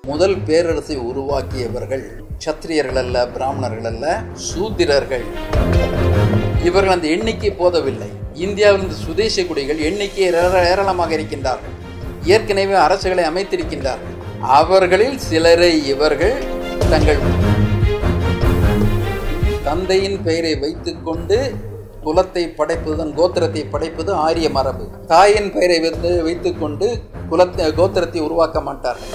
முதல் பேரரசை உருவாக்கியவர்கள் சத்திரியர்கள் அல்ல பிராமணர்கள் அல்ல சூத்திரர்கள் இவர்கள் அந்த எண்ணிக்கை போதவில்லை இந்தியாவில் இந்த சுதேச குடிகள் எண்ணிக்கை ஏர- ஏராளமாக இருக்கின்றார்கள் ஏற்கனவே அரசுகளை அமைத்திருக்கின்றார்கள் அவர்களில் சிலரை இவர்கள் தங்கள் தந்தையின் பெயரை வைத்துக்கொண்டு குலத்தை படைப்பதுதான் கோத்திரத்தை படைப்பது ஆரிய மரபு தாயின் பெயரை வைத்து வைத்துக்கொண்டு குலத்தை கோத்திரத்தை உருவாக்க மாட்டார்கள்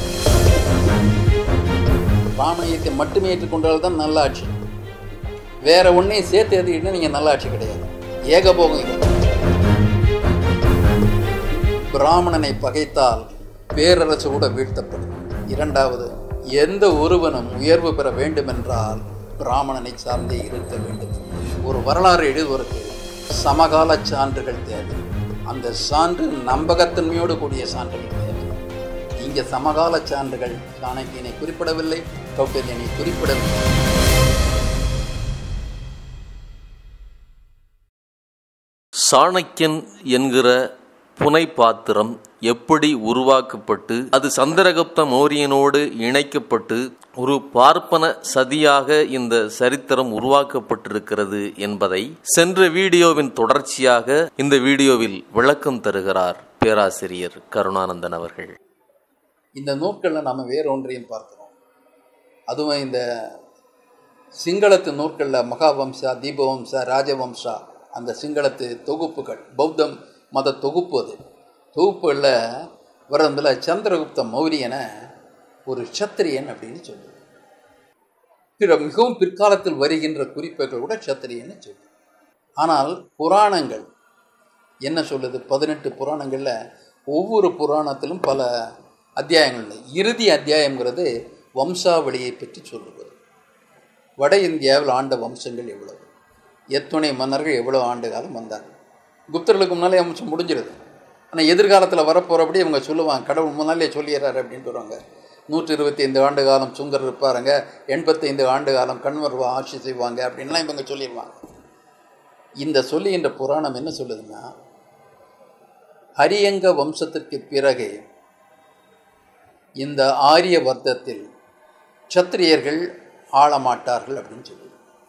ராமணியத்தை மட்டுமே ஏற்றுக்கொண்டால் தான் நல்ல ஆட்சி வேற ஒன்றையும் சேர்த்து எழுதிக்கிட்டு நீங்கள் நல்ல ஆட்சி கிடையாது ஏகபோகம் இது. பிராமணனை பகைத்தால் பேரரசு கூட வீழ்த்தப்படும் இரண்டாவது எந்த ஒருவனும் உயர்வு பெற வேண்டுமென்றால் பிராமணனை சார்ந்தே இருக்க வேண்டும் ஒரு வரலாறு எழுதுவதற்கு சமகால சான்றுகள் தேவை அந்த சான்று நம்பகத்தன்மையோடு கூடிய சான்றுகள் தேவை இங்கே சமகால சான்றுகள் சாணக்கியனை குறிப்பிடவில்லை கௌட்டில்யனை குறிப்பிடவில்லை சாணக்கியன் என்கிற புனை பாத்திரம் எப்படி உருவாக்கப்பட்டு அது சந்திரகுப்த மௌரியனோடு இணைக்கப்பட்டு ஒரு பார்ப்பன சதியாக இந்த சரித்திரம் உருவாக்கப்பட்டிருக்கிறது என்பதை சென்ற வீடியோவின் தொடர்ச்சியாக இந்த வீடியோவில் விளக்கம் தருகிறார் பேராசிரியர் கருணானந்தன் அவர்கள் இந்த நூட்களில் நம்ம வேற ஒன்றையும் பார்க்கிறோம் அதுவும் இந்த சிங்களத்து நூட்களில் மகாவம்சா தீபவம்சா ராஜவம்சா அந்த சிங்களத்து தொகுப்புகள் பௌத்தம் மத தொகுப்பு அது தொகுப்புகளில் வரதில் சந்திரகுப்த மௌரியனை ஒரு சத்திரியன் அப்படின்னு சொல்லுது பிற மிகவும் பிற்காலத்தில் வருகின்ற குறிப்புகள் கூட சத்திரியன்னு சொல்லுது ஆனால் புராணங்கள் என்ன சொல்லுது பதினெட்டு புராணங்களில் ஒவ்வொரு புராணத்திலும் பல அத்தியாயங்கள் இல்லை. இறுதி அத்தியாயங்கிறது வம்சாவளியை பற்றி சொல்லுவது வட இந்தியாவில் ஆண்ட வம்சங்கள் எவ்வளவு எத்துணை மன்னர்கள் எவ்வளோ ஆண்டு காலம் வந்தார்கள் குப்தர்களுக்கு முன்னாலே வம்சம் முடிஞ்சிருது ஆனால் எதிர்காலத்தில் வரப்போகிறபடி இவங்க சொல்லுவாங்க கடவுள் முன்னாலே சொல்லிடுறாரு அப்படின்ட்டு வருவாங்க நூற்றி இருபத்தி ஐந்து ஆண்டு காலம் சுங்கர் இருப்பாருங்க எண்பத்தைந்து ஆண்டு காலம் கண்வர் ஆட்சி செய்வாங்க அப்படின்லாம் இவங்க சொல்லிடுவாங்க இந்த சொல்லுகின்ற புராணம் என்ன சொல்லுதுன்னா ஹரியங்க வம்சத்திற்கு பிறகு இந்த ஆரிய வர்த்தத்தில் சத்திரியர்கள் ஆளமாட்டார்கள் அப்படின்னு சொல்லுது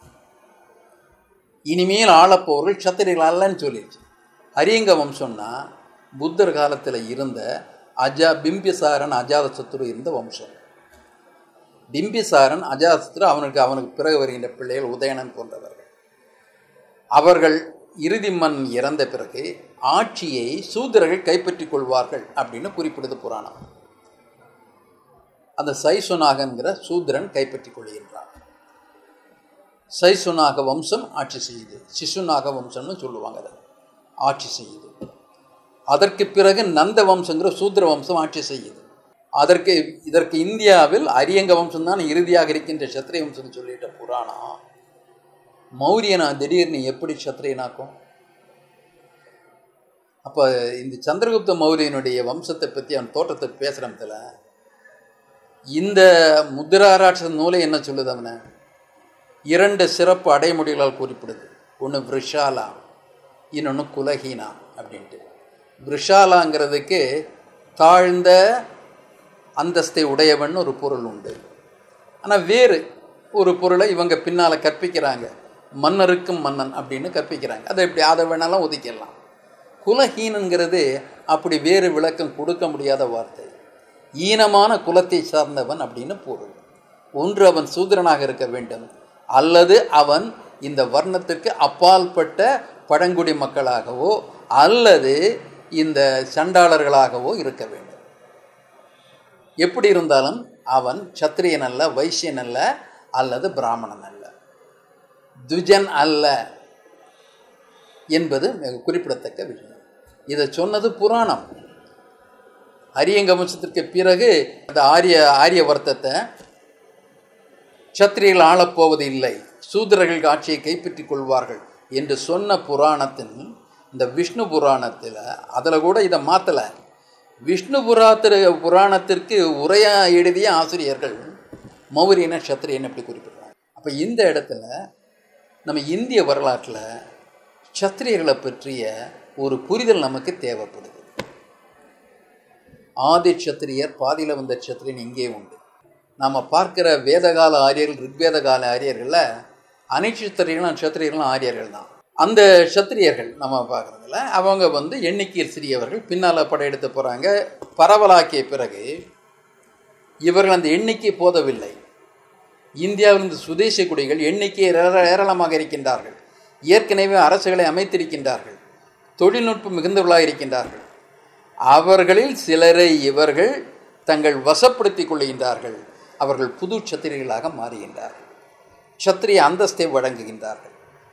இனிமேல் ஆளப்போவர்கள் சத்திரியர்கள் அல்லன்னு சொல்லிடுச்சு ஹரியங்க வம்சம்னா புத்தர் காலத்தில் இருந்த அஜா பிம்பிசாரன் அஜாதசத்ரு இருந்த வம்சம் பிம்பிசாரன் அஜாதசத்ரு அவனுக்கு அவனுக்கு பிறகு வருகின்ற பிள்ளைகள் உதயணன் போன்றவர்கள் அவர்கள் இறுதி மண் இறந்த பிறகு ஆட்சியை சூத்திரர்கள் கைப்பற்றிக் கொள்வார்கள் அப்படின்னு குறிப்பிடுது புராணம் அந்த சைசுனாகங்கிற சூத்திரன் கைப்பற்றிக் கொள்கின்றான் சைசுனாக வம்சம் ஆட்சி செய்யுது சிசுநாக வம்சம்னு சொல்லுவாங்க அதை ஆட்சி செய்யுது அதற்கு பிறகு நந்த வம்சங்கிற சூத்திர வம்சம் ஆட்சி செய்யுது அதற்கு இதற்கு இந்தியாவில் அரியங்க வம்சம் தான் இறுதியாக இருக்கின்ற சத்திரிய வம்சம்னு சொல்லிட்ட புராணம் மௌரியனா திடீர்னு எப்படி சத்திரியனாக்கும் அப்போ இந்த சந்திரகுப்த மௌரியனுடைய வம்சத்தை பற்றி அவன் தோற்றத்தை பேசுகிறதுல இந்த முத்திராராட்ச நூலை என்ன சொல்லுது அவனை இரண்டு சிறப்பு அடைமொழிகளால் குறிப்பிடுது ஒன்று விஷாலா இன்னொன்று குலஹீனா அப்படின்ட்டு விஷாலாங்கிறதுக்கு தாழ்ந்த அந்தஸ்தை உடையவன் ஒரு பொருள் உண்டு ஆனால் வேறு ஒரு பொருளை இவங்க பின்னால் கற்பிக்கிறாங்க மன்னருக்கும் மன்னன் அப்படின்னு கற்பிக்கிறாங்க அதை எப்படி அதை வேணாலும் ஒதுக்கிடலாம் குலஹீனங்கிறது அப்படி வேறு விளக்கம் கொடுக்க முடியாத வார்த்தை ஈனமான குலத்தை சார்ந்தவன் அப்படின்னு பொருள் ஒன்று அவன் சூத்திரனாக இருக்க வேண்டும் அல்லது அவன் இந்த வர்ணத்திற்கு அப்பால்பட்ட பழங்குடி மக்களாகவோ அல்லது இந்த சண்டாளர்களாகவோ இருக்க வேண்டும் எப்படி இருந்தாலும் அவன் சத்திரியன் அல்ல வைசியன் அல்ல அல்லது பிராமணன் அல்ல துஜன் அல்ல என்பது மிக குறிப்பிடத்தக்க விஷயம் இதை சொன்னது புராணம் அரியங்க வம்சத்திற்கு பிறகு அந்த ஆரிய ஆரிய வர்த்தத்தை சத்திரியர்கள் ஆளப்போவது இல்லை சூத்திரர்கள் ஆட்சியை கைப்பற்றிக் கொள்வார்கள் என்று சொன்ன புராணத்தின் இந்த விஷ்ணு புராணத்தில் அதில் கூட இதை மாற்றலை விஷ்ணு புராத்திர புராணத்திற்கு உரையா எழுதிய ஆசிரியர்கள் மௌரியன சத்திரியன் எப்படி குறிப்பிடுறாங்க அப்போ இந்த இடத்துல நம்ம இந்திய வரலாற்றில் சத்திரியர்களை பற்றிய ஒரு புரிதல் நமக்கு தேவைப்படுது ஆதி சத்திரியர் பாதியில் வந்த சத்திரியன் இங்கே உண்டு நம்ம பார்க்கிற வேதகால ஆரியர்கள் ரிக்வேத கால ஆரியர்களில் அனைச்சத்திரியர்களும் நட்சத்திரியர்களும் ஆரியர்கள் தான் அந்த சத்திரியர்கள் நம்ம பார்க்குறதுல அவங்க வந்து எண்ணிக்கையில் சிறியவர்கள் பின்னால் படையெடுத்து போகிறாங்க பரவலாக்கிய பிறகு இவர்கள் அந்த எண்ணிக்கை போதவில்லை இந்தியாவிலிருந்து சுதேச குடிகள் எண்ணிக்கை ஏர- ஏராளமாக இருக்கின்றார்கள் ஏற்கனவே அரசுகளை அமைத்திருக்கின்றார்கள் தொழில்நுட்பம் மிகுந்தவர்களாக இருக்கின்றார்கள் அவர்களில் சிலரை இவர்கள் தங்கள் வசப்படுத்திக் கொள்கின்றார்கள் அவர்கள் புது சத்திரிகளாக மாறுகின்றார்கள் சத்திரிய அந்தஸ்தை வழங்குகின்றார்கள்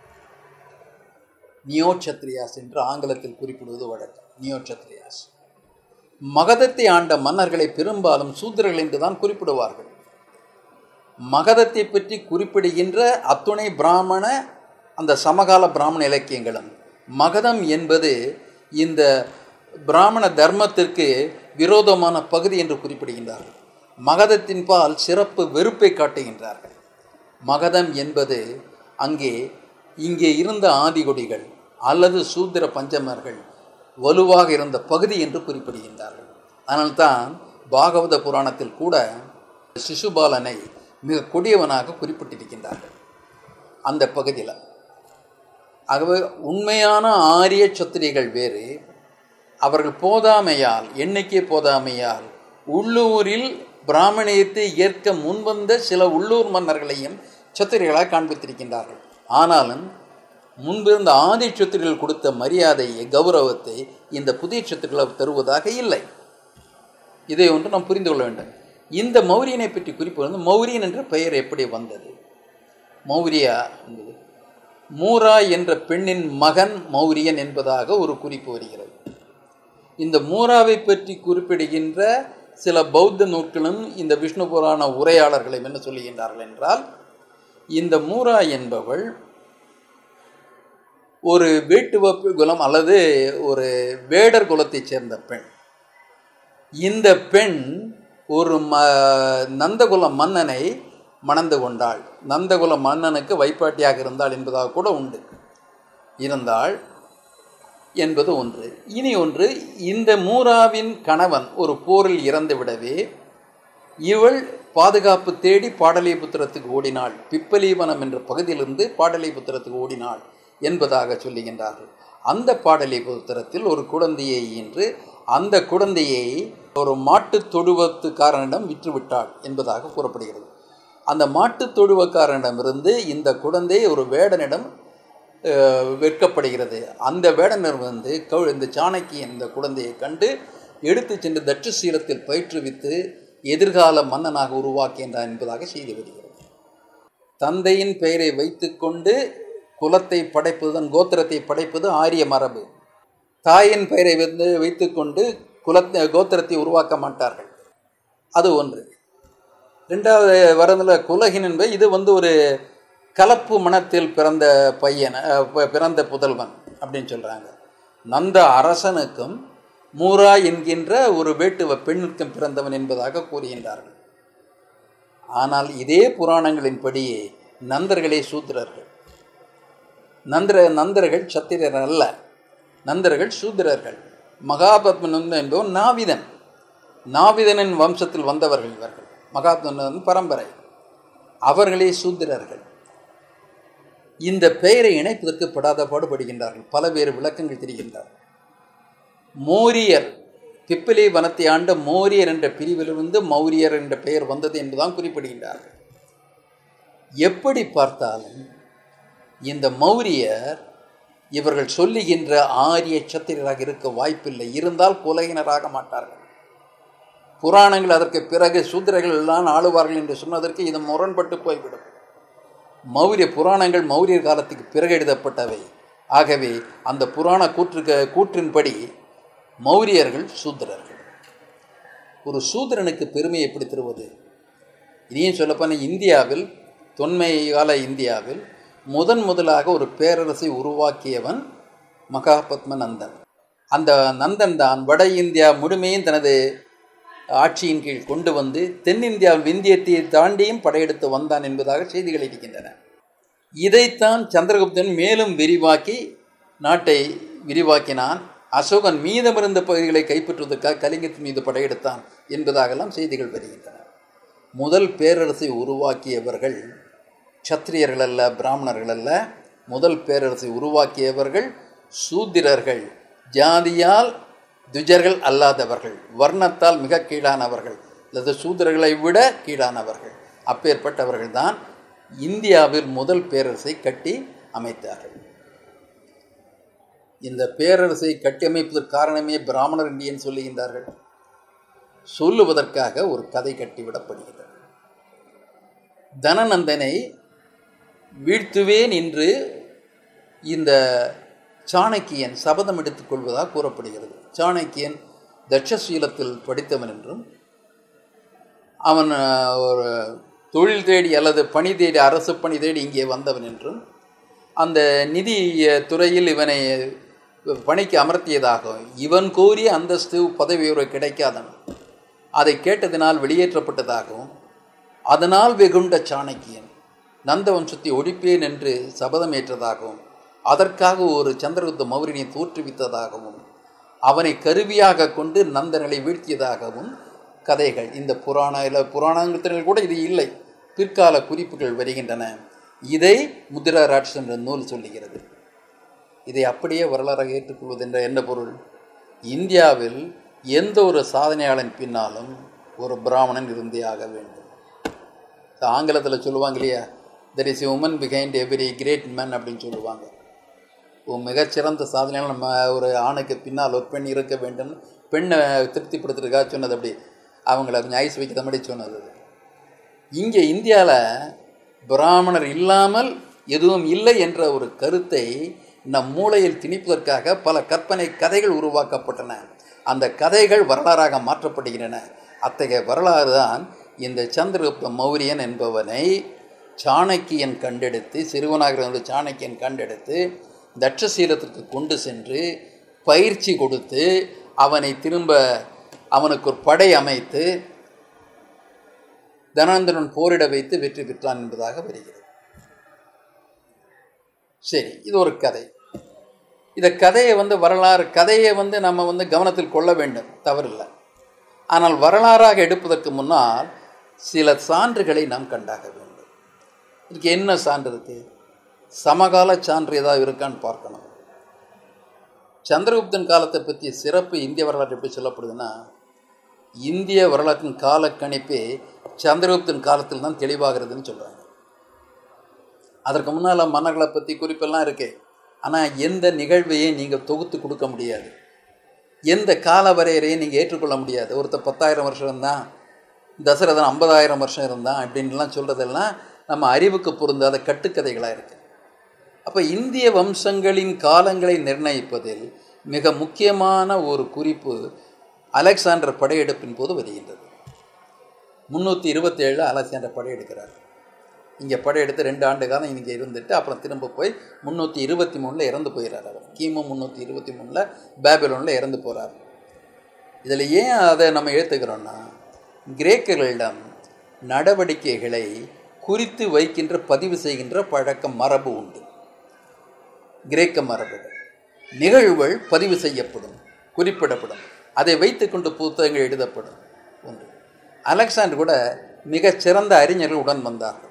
நியோ சத்ரியாஸ் என்று ஆங்கிலத்தில் குறிப்பிடுவது வழக்கம் நியோ சத்ரியாஸ் மகதத்தை ஆண்ட மன்னர்களை பெரும்பாலும் சூத்திரர்கள் என்றுதான் குறிப்பிடுவார்கள் மகதத்தை பற்றி குறிப்பிடுகின்ற அத்துணை பிராமண அந்த சமகால பிராமண இலக்கியங்களும் மகதம் என்பது இந்த பிராமண தர்மத்திற்கு விரோதமான பகுதி என்று குறிப்பிடுகின்றார்கள் மகதத்தின் பால் சிறப்பு வெறுப்பை காட்டுகின்றார்கள் மகதம் என்பது அங்கே இங்கே இருந்த ஆதிகுடிகள் அல்லது சூத்திர பஞ்சமர்கள் வலுவாக இருந்த பகுதி என்று குறிப்பிடுகின்றார்கள் அதனால்தான் பாகவத புராணத்தில் கூட சிசுபாலனை மிக கொடியவனாக குறிப்பிட்டிருக்கின்றார்கள் அந்த பகுதியில் ஆகவே உண்மையான ஆரிய சத்திரிகள் வேறு அவர்கள் போதாமையால் எண்ணிக்கை போதாமையால் உள்ளூரில் பிராமணியத்தை ஏற்க முன்வந்த சில உள்ளூர் மன்னர்களையும் சத்திரிகளாக காண்பித்திருக்கின்றார்கள் ஆனாலும் முன்பிருந்த ஆதி சத்திரிகள் கொடுத்த மரியாதையை கௌரவத்தை இந்த புதிய சத்திரிகள் தருவதாக இல்லை இதை ஒன்று நாம் புரிந்து கொள்ள வேண்டும் இந்த மௌரியனை பற்றி குறிப்பு வந்து மௌரியன் என்ற பெயர் எப்படி வந்தது மௌரியா என்பது மூரா என்ற பெண்ணின் மகன் மௌரியன் என்பதாக ஒரு குறிப்பு வருகிறது இந்த மூராவை பற்றி குறிப்பிடுகின்ற சில பௌத்த நூல்களும் இந்த விஷ்ணு புராண உரையாளர்களும் என்ன சொல்லுகின்றார்கள் என்றால் இந்த மூரா என்பவள் ஒரு வேட்டுவ குலம் அல்லது ஒரு வேடர் குலத்தைச் சேர்ந்த பெண் இந்த பெண் ஒரு ம நந்தகுல மன்னனை மணந்து கொண்டாள் நந்தகுல மன்னனுக்கு வைப்பாட்டியாக இருந்தாள் என்பதாக கூட உண்டு இருந்தாள் என்பது ஒன்று இனி ஒன்று இந்த மூராவின் கணவன் ஒரு போரில் இறந்து விடவே இவள் பாதுகாப்பு தேடி பாடலிபுத்திரத்துக்கு ஓடினாள் பிப்பலீவனம் என்ற பகுதியிலிருந்து பாடலிபுத்திரத்துக்கு ஓடினாள் என்பதாக சொல்லுகின்றார்கள் அந்த பாடலிபுத்திரத்தில் ஒரு குழந்தையை ஈன்று அந்த குழந்தையை ஒரு மாட்டுத் தொழுவத்துக்காரனிடம் விற்றுவிட்டாள் என்பதாக கூறப்படுகிறது அந்த மாட்டுத் தொழுவக்காரனிடமிருந்து இந்த குழந்தை ஒரு வேடனிடம் அஹ், விற்கப்படுகிறது அந்த வேடனர் வந்து கௌ இந்த சாணக்கியன் இந்த குழந்தையை கண்டு எடுத்து சென்று தட்சசீலத்தில் பயிற்றுவித்து எதிர்கால மன்னனாக உருவாக்கின்றான் என்பதாக செய்தி வருகிறது தந்தையின் பெயரை வைத்துக்கொண்டு குலத்தை படைப்பது தன் கோத்திரத்தை படைப்பது ஆரிய மரபு தாயின் பெயரை வந்து வைத்துக்கொண்டு குலத்தை கோத்திரத்தை உருவாக்க மாட்டார்கள் அது ஒன்று ரெண்டாவது வரதுல குலகின் என்பது இது வந்து ஒரு கலப்பு மனத்தில் பிறந்த பையன் அஹ், பி- பிறந்த புதல்வன் அப்படின்னு சொல்கிறாங்க நந்த அரசனுக்கும் மூரா என்கின்ற ஒரு வேட்டுவ பெண்ணுக்கும் பிறந்தவன் என்பதாக கூறுகின்றார்கள் ஆனால் இதே புராணங்களின்படியே நந்தர்களே சூத்திரர்கள் நந்திர நந்தர்கள் சத்திரர் அல்ல நந்தர்கள் சூத்திரர்கள் மகாபத்மன் என்பவன் நாவிதன் நாவிதனின் வம்சத்தில் வந்தவர்கள் இவர்கள் மகாத்மன் பரம்பரை அவர்களே சூத்திரர்கள் இந்த பெயரை இணைப்பதற்கு படாத பாடுபடுகின்றார்கள் பலவேறு விளக்கங்கள் தெரிகின்றார்கள் மோரியர் பிப்பிலி வனத்தை ஆண்ட மோரியர் என்ற பிரிவிலிருந்து மௌரியர் என்ற பெயர் வந்தது என்பதுதான் குறிப்பிடுகின்றார்கள் எப்படி பார்த்தாலும் இந்த மௌரியர் இவர்கள் சொல்லுகின்ற ஆரிய சத்திரராக இருக்க வாய்ப்பில்லை இருந்தால் குலகினராக மாட்டார்கள் புராணங்கள் அதற்கு பிறகு சூத்திரர்கள் எல்லாம் ஆளுவார்கள் என்று சொன்னதற்கு இது முரண்பட்டு போய்விடும் மௌரிய புராணங்கள் மௌரியர் காலத்துக்கு பிறகு எழுதப்பட்டவை ஆகவே அந்த புராண கூற்று கூற்றின்படி மௌரியர்கள் சூத்திரர்கள் ஒரு சூத்திரனுக்கு பெருமை எப்படி தருவது இனியும் சொல்லப்போனால் இந்தியாவில் தொன்மை கால இந்தியாவில் முதன் முதலாக ஒரு பேரரசை உருவாக்கியவன் மகாபத்ம நந்தன் அந்த நந்தன் தான் வட இந்தியா முழுமையும் தனது ஆட்சியின் கீழ் கொண்டு வந்து தென்னிந்தியாவில் விந்தியத்தை தாண்டியும் படையெடுத்து வந்தான் என்பதாக செய்திகள் இருக்கின்றன இதைத்தான் சந்திரகுப்தன் மேலும் விரிவாக்கி நாட்டை விரிவாக்கினான் அசோகன் மீதமிருந்த பகுதிகளை கைப்பற்றுவதற்காக கலிங்கத்தின் மீது படையெடுத்தான் என்பதாகலாம் செய்திகள் வருகின்றன முதல் பேரரசை உருவாக்கியவர்கள் சத்திரியர்கள் அல்ல பிராமணர்கள் அல்ல முதல் பேரரசை உருவாக்கியவர்கள் சூத்திரர்கள் ஜாதியால் துஜர்கள் அல்லாதவர்கள் வர்ணத்தால் மிக கீழானவர்கள் அல்லது சூத்திரர்களை விட கீழானவர்கள் அப்பேற்பட்டவர்கள் தான் இந்தியாவில் முதல் பேரரசை கட்டி அமைத்தார்கள் இந்த பேரரசை கட்டியமைப்பதற்கு காரணமே பிராமணர் இந்தியன் சொல்லுகின்றார்கள் சொல்லுவதற்காக ஒரு கதை கட்டிவிடப்படுகிறது தனநந்தனை வீழ்த்துவேன் என்று இந்த சாணக்கியன் சபதம் எடுத்துக் கொள்வதாக கூறப்படுகிறது சாணக்கியன் தட்சசீலத்தில் படித்தவன் என்றும் அவன் அஹ், ஒரு தொழில் தேடி அல்லது பணி தேடி அரசு பணி தேடி இங்கே வந்தவன் என்றும் அந்த நிதி அஹ், துறையில் இவனை பணிக்கு அமர்த்தியதாகவும் இவன் கோரிய அந்தஸ்து பதவி உயர்வு கிடைக்காதவன் அதை கேட்டதினால் வெளியேற்றப்பட்டதாகவும் அதனால் வெகுண்ட சாணக்கியன் நந்த வம்சத்தை ஒழிப்பேன் என்று சபதம் ஏற்றதாகவும் அதற்காக ஒரு சந்திரகுப்த மௌரியனை தோற்றுவித்ததாகவும் அவனை கருவியாக கொண்டு நந்தனை வீழ்த்தியதாகவும் கதைகள் இந்த புராண இல்லை புராணத்தில் கூட இது இல்லை பிற்கால குறிப்புகள் வருகின்றன இதை முதிரா ராட்சசன் என்ற நூல் சொல்லுகிறது இதை அப்படியே வரலாறாக ஏற்றுக்கொள்வது என்ற என்ன பொருள் இந்தியாவில் எந்த ஒரு சாதனையாளன் பின்னாலும் ஒரு பிராமணன் இருந்தே ஆக வேண்டும் ஆங்கிலத்தில் சொல்லுவாங்க இல்லையா there is woman behind every great man அப்படின்னு சொல்லுவாங்க ஒரு மிகச்சிறந்த சாதனையால் நம்ம ஒரு ஆணுக்கு பின்னால் ஒரு பெண் இருக்க வேண்டும் பெண்ணை திருப்திப்படுத்துறதுக்காக சொன்னது அப்படி அவங்கள கொஞ்சம் ஐஸ் வைக்கிற மாதிரி சொன்னது இங்கே இந்தியாவில் பிராமணர் இல்லாமல் எதுவும் இல்லை என்ற ஒரு கருத்தை நம் மூளையில் திணிப்பதற்காக பல கற்பனை கதைகள் உருவாக்கப்பட்டன அந்த கதைகள் வரலாறாக மாற்றப்படுகின்றன அத்தகைய வரலாறு தான் இந்த சந்திரகுப்த மௌரியன் என்பவனை சாணக்கியன் கண்டெடுத்து சிறுவனாக இருந்த சாணக்கியன் கண்டெடுத்து தட்சசீலத்திற்கு கொண்டு சென்று பயிற்சி கொடுத்து அவனை திரும்ப அவனுக்கு ஒரு படை அமைத்து தனாந்தரன் போரிட வைத்து வெற்றி பெற்றான் என்பதாக வருகிறது சரி இது ஒரு கதை இந்த கதையை வந்து வரலாறு கதையை வந்து நம்ம வந்து கவனத்தில் கொள்ள வேண்டும் தவறில்லை ஆனால் வரலாறாக எடுப்பதற்கு முன்னால் சில சான்றுகளை நாம் கண்டாக வேண்டும் இதுக்கு என்ன சான்று இருக்கு சமகால சான்று ஏதாவது இருக்கான்னு பார்க்கணும் சந்திரகுப்தன் காலத்தை பற்றிய சிறப்பு இந்திய வரலாற்று எப்படி சொல்லப்படுதுன்னா இந்திய வரலாற்றின் காலக்கணிப்பே சந்திரகுப்தன் காலத்தில் தான் தெளிவாகிறதுன்னு சொல்கிறாங்க அதற்கு முன்னால் மன்னர்களை பற்றி குறிப்பெல்லாம் இருக்கு ஆனால் எந்த நிகழ்வையும் நீங்கள் தொகுத்து கொடுக்க முடியாது எந்த கால வரையறையும் நீங்கள் ஏற்றுக்கொள்ள முடியாது ஒருத்தர் பத்தாயிரம் வருஷம் இருந்தான் தசரதன் ஐம்பதாயிரம் வருஷம் இருந்தான் அப்படின்லாம் சொல்கிறதெல்லாம் நம்ம அறிவுக்கு பொருந்தாத கட்டுக்கதைகளாக இருக்குது அப்போ இந்திய வம்சங்களின் காலங்களை நிர்ணயிப்பதில் மிக முக்கியமான ஒரு குறிப்பு அலெக்சாண்டர் படையெடுப்பின் போது வருகின்றது முந்நூற்றி இருபத்தேழில் அலெக்சாண்டர் படையெடுக்கிறார் இங்கே படையெடுத்து ரெண்டு ஆண்டு காலம் இங்கே இருந்துட்டு அப்புறம் திரும்ப போய் முந்நூற்றி இருபத்தி மூணில் இறந்து போயிடுறார் அவர் கிமு முந்நூற்றி இருபத்தி மூணில் பேபிலோனில் இறந்து போகிறார் இதில் ஏன் அதை நம்ம ஏற்றுக்கிறோன்னா கிரேக்கர்களிடம் நடவடிக்கைகளை குறித்து வைக்கின்ற பதிவு செய்கின்ற பழக்கம் மரபு உண்டு கிரேக்க மரபுகள் நிகழ்வுகள் பதிவு செய்யப்படும் குறிப்பிடப்படும் அதை வைத்துக்கொண்டு புத்தகங்கள் எழுதப்படும் ஒன்று அலெக்சாண்டர் கூட மிகச் சிறந்த அறிஞர்கள் உடன் வந்தார்கள்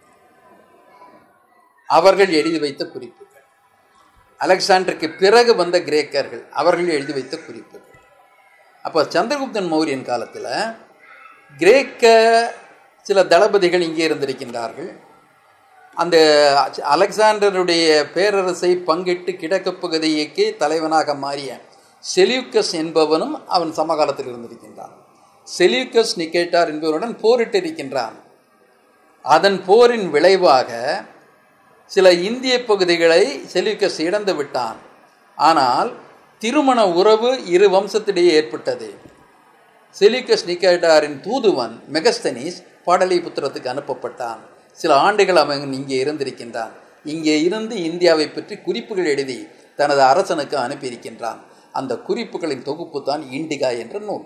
அவர்கள் எழுதி வைத்த குறிப்புகள் அலெக்சாண்டருக்கு பிறகு வந்த கிரேக்கர்கள் அவர்கள் எழுதி வைத்த குறிப்புகள் அப்போ சந்திரகுப்தன் மௌரியன் காலத்தில் கிரேக்க சில தளபதிகள் இங்கே இருந்திருக்கின்றார்கள் அந்த அலெக்சாண்டருடைய பேரரசை பங்கிட்டு கிழக்கு பகுதிக்கு தலைவனாக மாறிய செலியூக்கஸ் என்பவனும் அவன் சமகாலத்தில் இருந்திருக்கின்றான் செலியூக்கஸ் நிக்கேட்டார் என்பவருடன் போரிட்டிருக்கின்றான் அதன் போரின் விளைவாக சில இந்திய பகுதிகளை செலியூக்கஸ் இழந்து விட்டான் ஆனால் திருமண உறவு இரு வம்சத்திடையே ஏற்பட்டது செலியூக்கஸ் நிக்கேட்டாரின் தூதுவன் மெகஸ்தனிஸ் பாடலிபுத்திரத்துக்கு அனுப்பப்பட்டான் சில ஆண்டுகள் அவன் இங்கே இருந்திருக்கின்றான் இங்கே இருந்து இந்தியாவை பற்றி குறிப்புகள் எழுதி தனது அரசனுக்கு அனுப்பியிருக்கின்றான் அந்த குறிப்புகளின் தொகுப்பு தான் இண்டிகா என்ற நூல்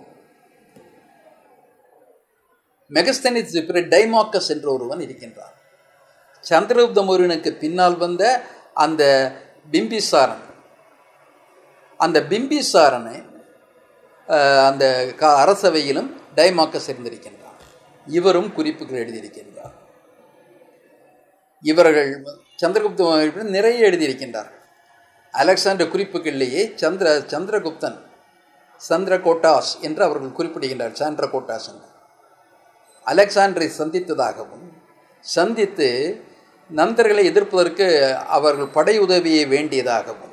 மெகஸ்தனிஸ் டைமாக்கஸ் என்ற ஒருவன் இருக்கின்றான் சந்திரகுப்த மௌரியனுக்கு பின்னால் வந்த அந்த பிம்பிசாரன் அந்த பிம்பிசாரனை அந்த அரசவையிலும் டைமாக்கஸ் இருந்திருக்கின்றான் இவரும் குறிப்புகள் எழுதியிருக்கின்றார் இவர்கள் சந்திரகுப்த மௌரியர் நிறைய எழுதியிருக்கின்றார்கள் அலெக்சாண்டர் குறிப்புகளிலேயே சந்திர சந்திரகுப்தன் சந்திரகோட்டாஸ் என்று அவர்கள் குறிப்பிடுகின்றார் சாந்திரகோட்டாஸ் என்று அலெக்சாண்டரை சந்தித்ததாகவும் சந்தித்து நந்தர்களை எதிர்ப்பதற்கு அவர்கள் படை உதவியை வேண்டியதாகவும்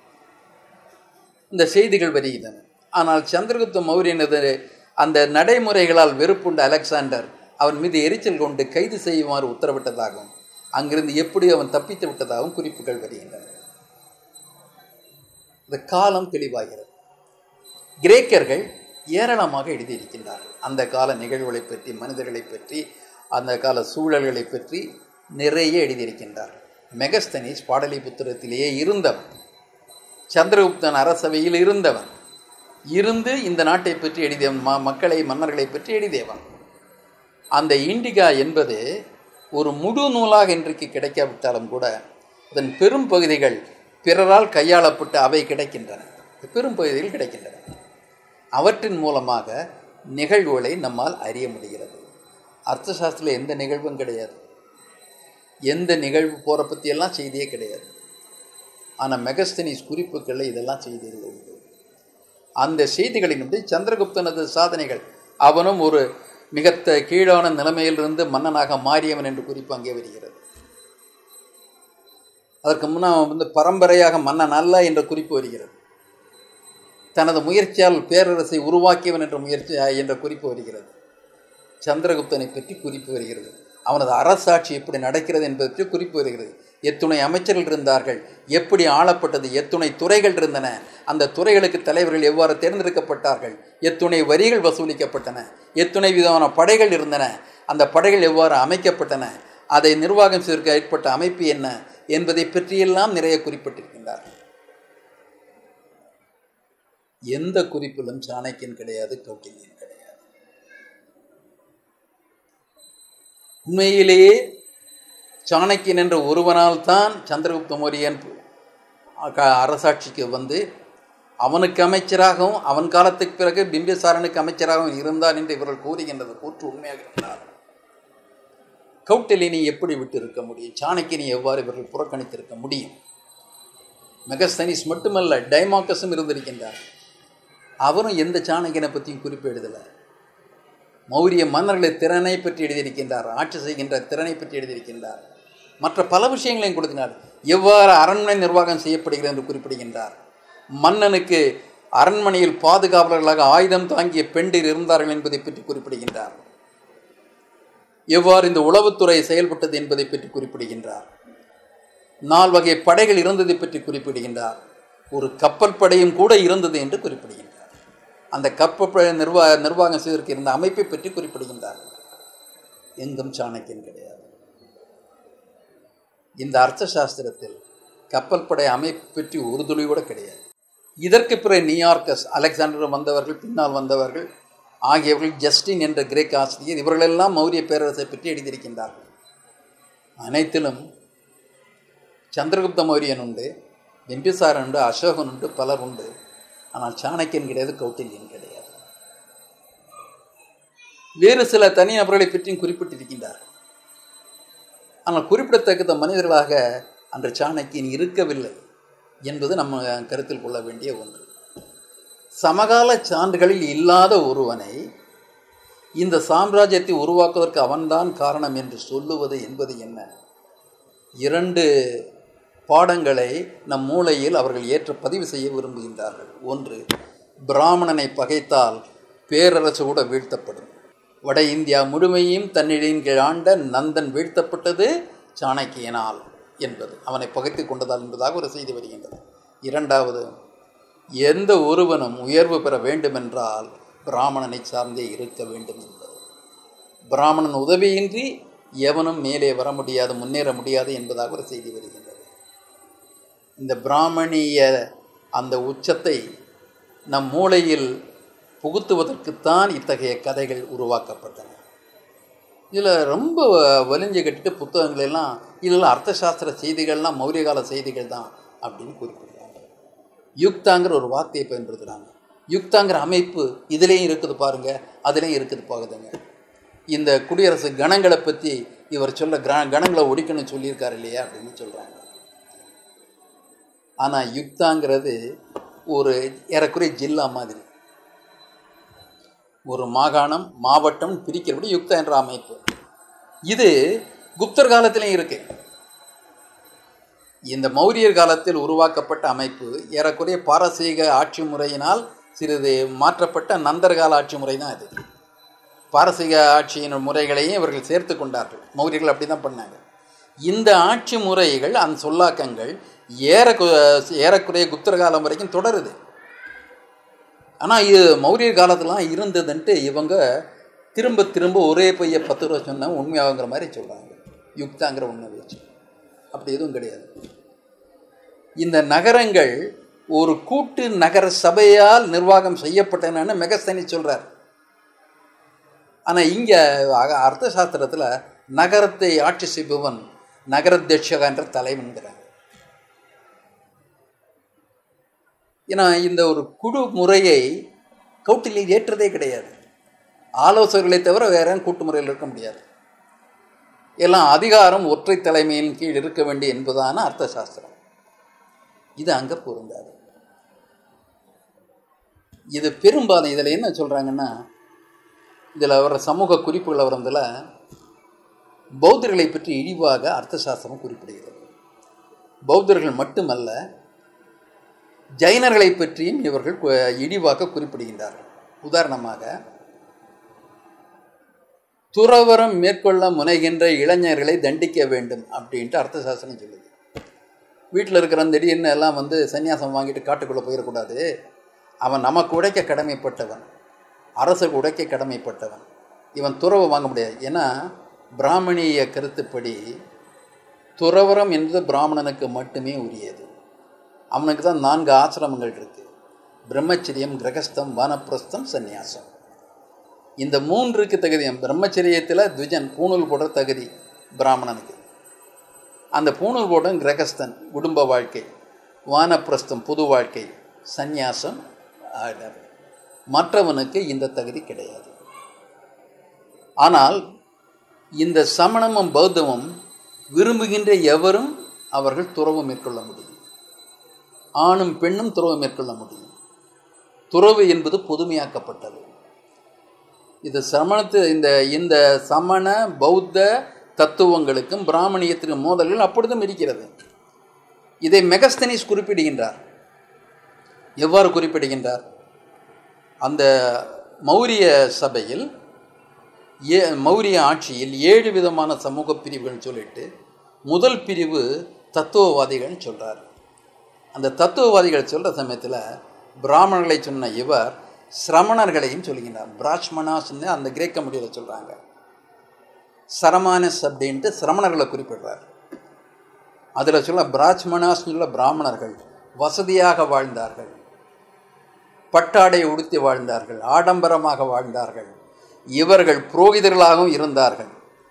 இந்த செய்திகள் வருகின்றன ஆனால் சந்திரகுப்த மௌரியனது அந்த நடைமுறைகளால் வெறுப்புண்ட அலெக்சாண்டர் அவன் மீது எரிச்சல் கொண்டு கைது செய்யுமாறு உத்தரவிட்டதாகவும் அங்கிருந்து எப்படி அவன் தப்பித்து விட்டதாகவும் குறிப்புகள் வருகின்றன இந்த காலம் தெளிவாகிறது கிரேக்கர்கள் ஏராளமாக எழுதியிருக்கின்றார்கள் அந்த கால நிகழ்வுகளை பற்றி மனிதர்களை பற்றி அந்த கால சூழல்களை பற்றி நிறைய எழுதியிருக்கின்றார்கள் மெகஸ்தனிஸ் பாடலிபுத்திரத்திலேயே இருந்தவன் சந்திரகுப்தன் அரசவையில் இருந்தவன் இருந்து இந்த நாட்டை பற்றி எழுதியவன் ம மக்களை மன்னர்களை பற்றி எழுதியவன் அந்த இண்டிகா என்பது ஒரு முழு நூலாக இன்றைக்கு கிடைக்காவிட்டாலும் கூட அதன் பெரும் பகுதிகள் பிறரால் கையாளப்பட்டு அவை கிடைக்கின்றன பெரும் பகுதிகள் கிடைக்கின்றன அவற்றின் மூலமாக நிகழ்வுகளை நம்மால் அறிய முடிகிறது அர்த்த சாஸ்திரத்தில் எந்த நிகழ்வும் கிடையாது எந்த நிகழ்வு போகிற பற்றியெல்லாம் செய்தியே கிடையாது ஆனால் மெகஸ்தனிஸ் குறிப்புகளில் இதெல்லாம் செய்திகள் உண்டு அந்த செய்திகளின்படி சந்திரகுப்தனது சாதனைகள் அவனும் ஒரு மிகத்த கீழான நிலைமையிலிருந்து மன்னனாக மாறியவன் என்று குறிப்பு அங்கே வருகிறது அதற்கு முன்னால் வந்து பரம்பரையாக மன்னன் அல்ல என்ற குறிப்பு வருகிறது தனது முயற்சியால் பேரரசை உருவாக்கியவன் என்ற முயற்சி என்ற குறிப்பு வருகிறது சந்திரகுப்தனை பற்றி குறிப்பு வருகிறது அவனது அரசாட்சி எப்படி நடக்கிறது என்பது பற்றி குறிப்பு வருகிறது எத்துணை அமைச்சர்கள் இருந்தார்கள் எப்படி ஆளப்பட்டது எத்துணை துறைகள் இருந்தன அந்த துறைகளுக்கு தலைவர்கள் எவ்வாறு தேர்ந்தெடுக்கப்பட்டார்கள் எத்துணை வரிகள் வசூலிக்கப்பட்டன எத்துணை விதமான படைகள் இருந்தன அந்த படைகள் எவ்வாறு அமைக்கப்பட்டன அதை நிர்வாகம் செய்வதற்கு ஏற்பட்ட அமைப்பு என்ன என்பதை பற்றியெல்லாம் நிறைய குறிப்பிட்டிருக்கின்றார்கள் எந்த குறிப்பிலும் சாணக்கியன் கிடையாது கௌட்டில்யன் கிடையாது உண்மையிலேயே சாணக்கியன் என்ற ஒருவனால் தான் சந்திரகுப்த மௌரியன் அரசாட்சிக்கு வந்து அவனுக்கு அமைச்சராகவும் அவன் காலத்துக்கு பிறகு பிம்பிசாரனுக்கு அமைச்சராகவும் இருந்தான் என்று இவர்கள் கூறுகின்றது கூற்று உண்மையாக இருந்தார் கௌட்டிலினை எப்படி விட்டு இருக்க முடியும் சாணக்கியனை எவ்வாறு இவர்கள் புறக்கணித்திருக்க முடியும் மெகஸ்தனிஸ் மட்டுமல்ல டைமாக்கஸும் இருந்திருக்கின்றார் அவரும் எந்த சாணக்கியனை பற்றியும் குறிப்பு எழுதலை மௌரிய மன்னர்களை திறனை பற்றி எழுதியிருக்கின்றார் ஆட்சி செய்கின்ற திறனை பற்றி எழுதியிருக்கின்றார் மற்ற பல விஷயங்களையும் கொடுத்தினார் எவ்வாறு அரண்மனை நிர்வாகம் செய்யப்படுகிறது என்று குறிப்பிடுகின்றார் மன்னனுக்கு அரண்மனையில் பாதுகாவலர்களாக ஆயுதம் தாங்கிய பெண்டிர் இருந்தார்கள் என்பதை பற்றி குறிப்பிடுகின்றார் எவ்வாறு இந்த உளவுத்துறை செயல்பட்டது என்பதை பற்றி குறிப்பிடுகின்றார் நால் வகை படைகள் இருந்ததை பற்றி குறிப்பிடுகின்றார் ஒரு கப்பல் படையும் கூட இருந்தது என்று குறிப்பிடுகின்றார் அந்த கப்பல் நிர்வா நிர்வாகம் செய்வதற்கு இருந்த அமைப்பை பற்றி குறிப்பிடுகின்றார் எங்கும் சாணக்கியன் கிடையாது இந்த அர்த்த சாஸ்திரத்தில் கப்பல் படை அமைப்பு பற்றி ஒரு துளி கூட கிடையாது இதற்கு பிறகு நியூயார்க்கஸ் அலெக்சாண்டர் வந்தவர்கள் பின்னால் வந்தவர்கள் ஆகியவர்கள் ஜஸ்டின் என்ற கிரேக் ஆசிரியர் இவர்களெல்லாம் மௌரிய பேரரசை பற்றி எழுதியிருக்கின்றார்கள் அனைத்திலும் சந்திரகுப்த மௌரியன் உண்டு பிம்பிசாரன் உண்டு அசோகன் உண்டு பலர் உண்டு ஆனால் சாணக்கியன் கிடையாது கௌட்டில்யன் கிடையாது வேறு சில தனி நபர்களை பற்றியும் குறிப்பிட்டிருக்கின்றார்கள் ஆனால் குறிப்பிடத்தக்க மனிதர்களாக அன்று சாணக்கியன் இருக்கவில்லை என்பது நம்ம கருத்தில் கொள்ள வேண்டிய ஒன்று சமகால சான்றுகளில் இல்லாத ஒருவனை இந்த சாம்ராஜ்யத்தை உருவாக்குவதற்கு அவன்தான் காரணம் என்று சொல்லுவது என்பது என்ன இரண்டு பாடங்களை நம் மூளையில் அவர்கள் ஏற்ற பதிவு செய்ய விரும்புகின்றார்கள் ஒன்று பிராமணனை பகைத்தால் பேரரசு கூட வீழ்த்தப்படும் வட இந்தியா முழுமையும் தன்னிடையின் கீழ் ஆண்ட நந்தன் வீழ்த்தப்பட்டது சாணக்கியனால் என்பது அவனை பகைத்து கொண்டதால் என்பதாக ஒரு செய்தி வருகின்றது இரண்டாவது எந்த ஒருவனும் உயர்வு பெற வேண்டுமென்றால் பிராமணனை சார்ந்தே இருக்க வேண்டும் என்பது பிராமணன் உதவியின்றி எவனும் மேலே வர முடியாது முன்னேற முடியாது என்பதாக ஒரு செய்தி வருகின்றது இந்த பிராமணிய அந்த உச்சத்தை நம் மூளையில் புகுத்துவதற்குத்தான் இத்தகைய கதைகள் உருவாக்கப்பட்டன இதில் ரொம்ப வலிஞ்சு கட்டிட்டு புத்தகங்களெல்லாம் இதெல்லாம் அர்த்தசாஸ்திர செய்திகள்லாம் மௌரிய கால செய்திகள் தான் அப்படின்னு குறிப்பிடுறாங்க யுக்தாங்கிற ஒரு வார்த்தையை பயன்படுத்துகிறாங்க யுக்தாங்கிற அமைப்பு இதுலேயும் இருக்குது பாருங்க அதுலேயும் இருக்குது பாக்குதுங்க இந்த குடியரசு கணங்களை பற்றி இவர் சொல்ல கிர கணங்களை ஒடிக்கணும்னு சொல்லியிருக்காரு இல்லையா அப்படின்னு சொல்கிறாங்க ஆனால் யுக்தாங்கிறது ஒரு ஏறக்குறைய ஜில்லா மாதிரி ஒரு மாகாணம் மாவட்டம் பிரிக்கிறபடி யுக்தா என்ற அமைப்பு இது குப்தர் காலத்திலையும் இருக்கு இந்த மௌரியர் காலத்தில் உருவாக்கப்பட்ட அமைப்பு ஏறக்குறைய பாரசீக ஆட்சி முறையினால் சிறிது மாற்றப்பட்ட நந்தர் கால ஆட்சி முறை தான் இது பாரசீக ஆட்சியின் முறைகளையும் இவர்கள் சேர்த்து கொண்டார்கள் மௌரியர்கள் அப்படி தான் பண்ணாங்க இந்த ஆட்சி முறைகள் அந்த சொல்லாக்கங்கள் ஏற ஏறக்குறைய குப்தர் காலம் வரைக்கும் தொடருது ஆனால் இது மௌரியர் காலத்துலாம் இருந்ததுன்ட்டு இவங்க திரும்ப திரும்ப ஒரே பைய பத்து ரூபா சொன்னால் உண்மையாகுங்கிற மாதிரி சொல்கிறாங்க யுக்தாங்கிற உண்மை வச்சு அப்படி எதுவும் கிடையாது இந்த நகரங்கள் ஒரு கூட்டு நகர சபையால் நிர்வாகம் செய்யப்பட்டனன்னு மெகஸ்தனி சொல்கிறார் ஆனால் இங்கே அர்த்த சாஸ்திரத்தில் நகரத்தை ஆட்சி செய்பவன் நகரத்தியட்சகா என்ற தலைவன்கிறாங்க ஏன்னா இந்த ஒரு குழு முறையை கௌட்டிலில் ஏற்றதே கிடையாது ஆலோசகர்களை தவிர வேற கூட்டு முறையில் இருக்க முடியாது எல்லாம் அதிகாரம் ஒற்றை தலைமையின் கீழ் இருக்க வேண்டிய என்பதான அர்த்த சாஸ்திரம் இது அங்கே பொருந்தாது இது பெரும்பாலும் இதில் என்ன சொல்கிறாங்கன்னா இதில் வர சமூக குறிப்புகள் வரதில் பௌத்தர்களை பற்றி இழிவாக அர்த்த சாஸ்திரம் குறிப்பிடுகிறது பௌத்தர்கள் மட்டுமல்ல ஜைனர்களை பற்றியும் இவர்கள் இழிவாக குறிப்பிடுகின்றார்கள் உதாரணமாக துறவரம் மேற்கொள்ள முனைகின்ற இளைஞர்களை தண்டிக்க வேண்டும் அப்படின்ட்டு அர்த்தசாஸ்திரம் சொல்லுது வீட்டில் இருக்கிற திடீர்னு எல்லாம் வந்து சன்னியாசம் வாங்கிட்டு காட்டுக்குள்ளே போயிடக்கூடாது அவன் நமக்கு உடைக்க கடமைப்பட்டவன் அரசுக்கு உடைக்க கடமைப்பட்டவன் இவன் துறவு வாங்க முடியாது ஏன்னா பிராமணிய கருத்துப்படி துறவரம் என்பது பிராமணனுக்கு மட்டுமே உரியது அவனுக்கு தான் நான்கு ஆசிரமங்கள் இருக்குது பிரம்மச்சரியம் கிரகஸ்தம் வானப்பிரஸ்தம் சந்நியாசம் இந்த மூன்றுக்கு தகுதியம் பிரம்மச்சரியத்தில் துஜன் பூணூல் போடுற தகுதி பிராமணனுக்கு அந்த பூணூல் போடும் கிரகஸ்தன் குடும்ப வாழ்க்கை வானப்பிரஸ்தம் புது வாழ்க்கை சந்நியாசம் ஆர்டர் மற்றவனுக்கு இந்த தகுதி கிடையாது ஆனால் இந்த சமணமும் பௌத்தமும் விரும்புகின்ற எவரும் அவர்கள் துறவு மேற்கொள்ள முடியும் ஆணும் பெண்ணும் துறவு மேற்கொள்ள முடியும் துறவு என்பது பொதுமையாக்கப்பட்டது இது சமணத்து இந்த இந்த சமண பௌத்த தத்துவங்களுக்கும் பிராமணியத்திற்கும் மோதல்கள் அப்பொழுதும் இருக்கிறது இதை மெகஸ்தனிஸ் குறிப்பிடுகின்றார் எவ்வாறு குறிப்பிடுகின்றார் அந்த மௌரிய சபையில் ஏ மௌரிய ஆட்சியில் ஏழு விதமான சமூக பிரிவுகள் சொல்லிட்டு முதல் பிரிவு தத்துவவாதிகள் சொல்கிறார் அந்த தத்துவவாதிகள் சொல்கிற சமயத்தில் பிராமணர்களை சொன்ன இவர் சிரமணர்களையும் சொல்லுகிறார் பிராஷ்மணாஸ்ன்னு அந்த கிரேக்க மொழியில் சொல்கிறாங்க சரமானஸ் அப்படின்ட்டு சிரமணர்களை குறிப்பிடுறார் அதில் சொல்ல பிராச்மணாஸ் சொல்ல பிராமணர்கள் வசதியாக வாழ்ந்தார்கள் பட்டாடை உடுத்தி வாழ்ந்தார்கள் ஆடம்பரமாக வாழ்ந்தார்கள் இவர்கள் புரோகிதர்களாகவும் இருந்தார்கள்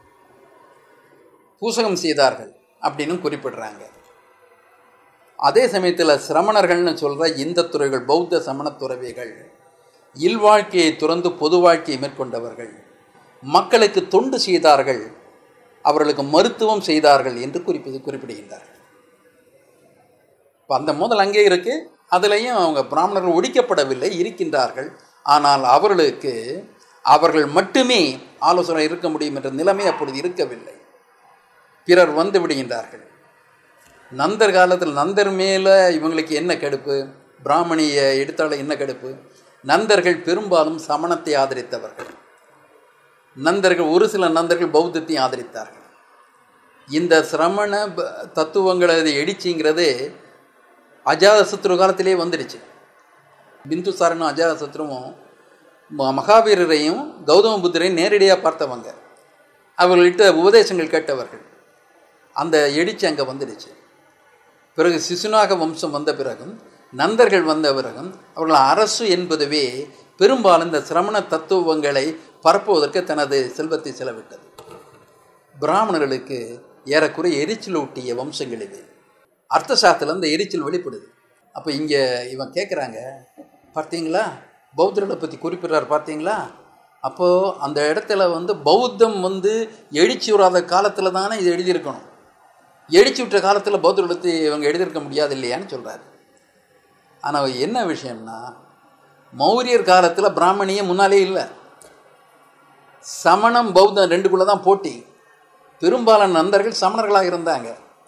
பூசகம் செய்தார்கள் அப்படின்னு குறிப்பிடுறாங்க அதே சமயத்தில் சிரமணர்கள்னு சொல்கிற இந்த துறைகள் பௌத்த சமண துறவிகள் இல்வாழ்க்கையை துறந்து பொது வாழ்க்கையை மேற்கொண்டவர்கள் மக்களுக்கு தொண்டு செய்தார்கள் அவர்களுக்கு மருத்துவம் செய்தார்கள் என்று குறிப்பிது குறிப்பிடுகின்றார்கள் இப்போ அந்த முதல் அங்கே இருக்கு அதுலேயும் அவங்க பிராமணர்கள் ஒழிக்கப்படவில்லை இருக்கின்றார்கள் ஆனால் அவர்களுக்கு அவர்கள் மட்டுமே ஆலோசனை இருக்க முடியும் என்ற நிலைமை அப்பொழுது இருக்கவில்லை பிறர் வந்து விடுகின்றார்கள் நந்தர் காலத்தில் நந்தர் மேலே இவங்களுக்கு என்ன கடுப்பு பிராமணிய எடுத்தால என்ன கடுப்பு நந்தர்கள் பெரும்பாலும் சமணத்தை ஆதரித்தவர்கள் நந்தர்கள் ஒரு சில நந்தர்கள் பௌத்தத்தையும் ஆதரித்தார்கள் இந்த சிரமண தத்துவங்களது எழுச்சிங்கிறது அஜாதசத்ரு காலத்திலே வந்துடுச்சு பிந்துசாரனும் அஜாதசத்ருவும் மகாவீரரையும் கௌதம புத்தரையும் நேரடியாக பார்த்தவங்க அவர்கள்ட்ட உபதேசங்கள் கேட்டவர்கள் அந்த எழுச்சி அங்கே வந்துடுச்சு பிறகு சிசுநாக வம்சம் வந்த பிறகும் நந்தர்கள் வந்த பிறகும் அவர்கள் அரசு என்பதுவே பெரும்பாலும் இந்த சிரமண தத்துவங்களை பரப்புவதற்கு தனது செல்வத்தை செலவிட்டது பிராமணர்களுக்கு ஏறக்குறைய எரிச்சல் ஊட்டிய வம்சங்கள் இது அர்த்தசாஸ்திரம் இந்த எரிச்சல் வெளிப்படுது அப்போ இங்கே இவன் கேட்குறாங்க பார்த்தீங்களா பௌத்தர்களை பற்றி குறிப்பிடுறார் பார்த்தீங்களா அப்போது அந்த இடத்துல வந்து பௌத்தம் வந்து எழுச்சி வராத காலத்தில் தானே இது எழுதியிருக்கணும் எழுச்சி விட்ட காலத்தில் பௌத்தத்தை இவங்க எழுதியிருக்க முடியாது இல்லையான்னு சொல்கிறாரு ஆனால் என்ன விஷயம்னா மௌரியர் காலத்தில் பிராமணியே முன்னாலே இல்லை சமணம் பௌத்தம் ரெண்டுக்குள்ளே தான் போட்டி பெரும்பாலான நண்பர்கள் சமணர்களாக இருந்தாங்க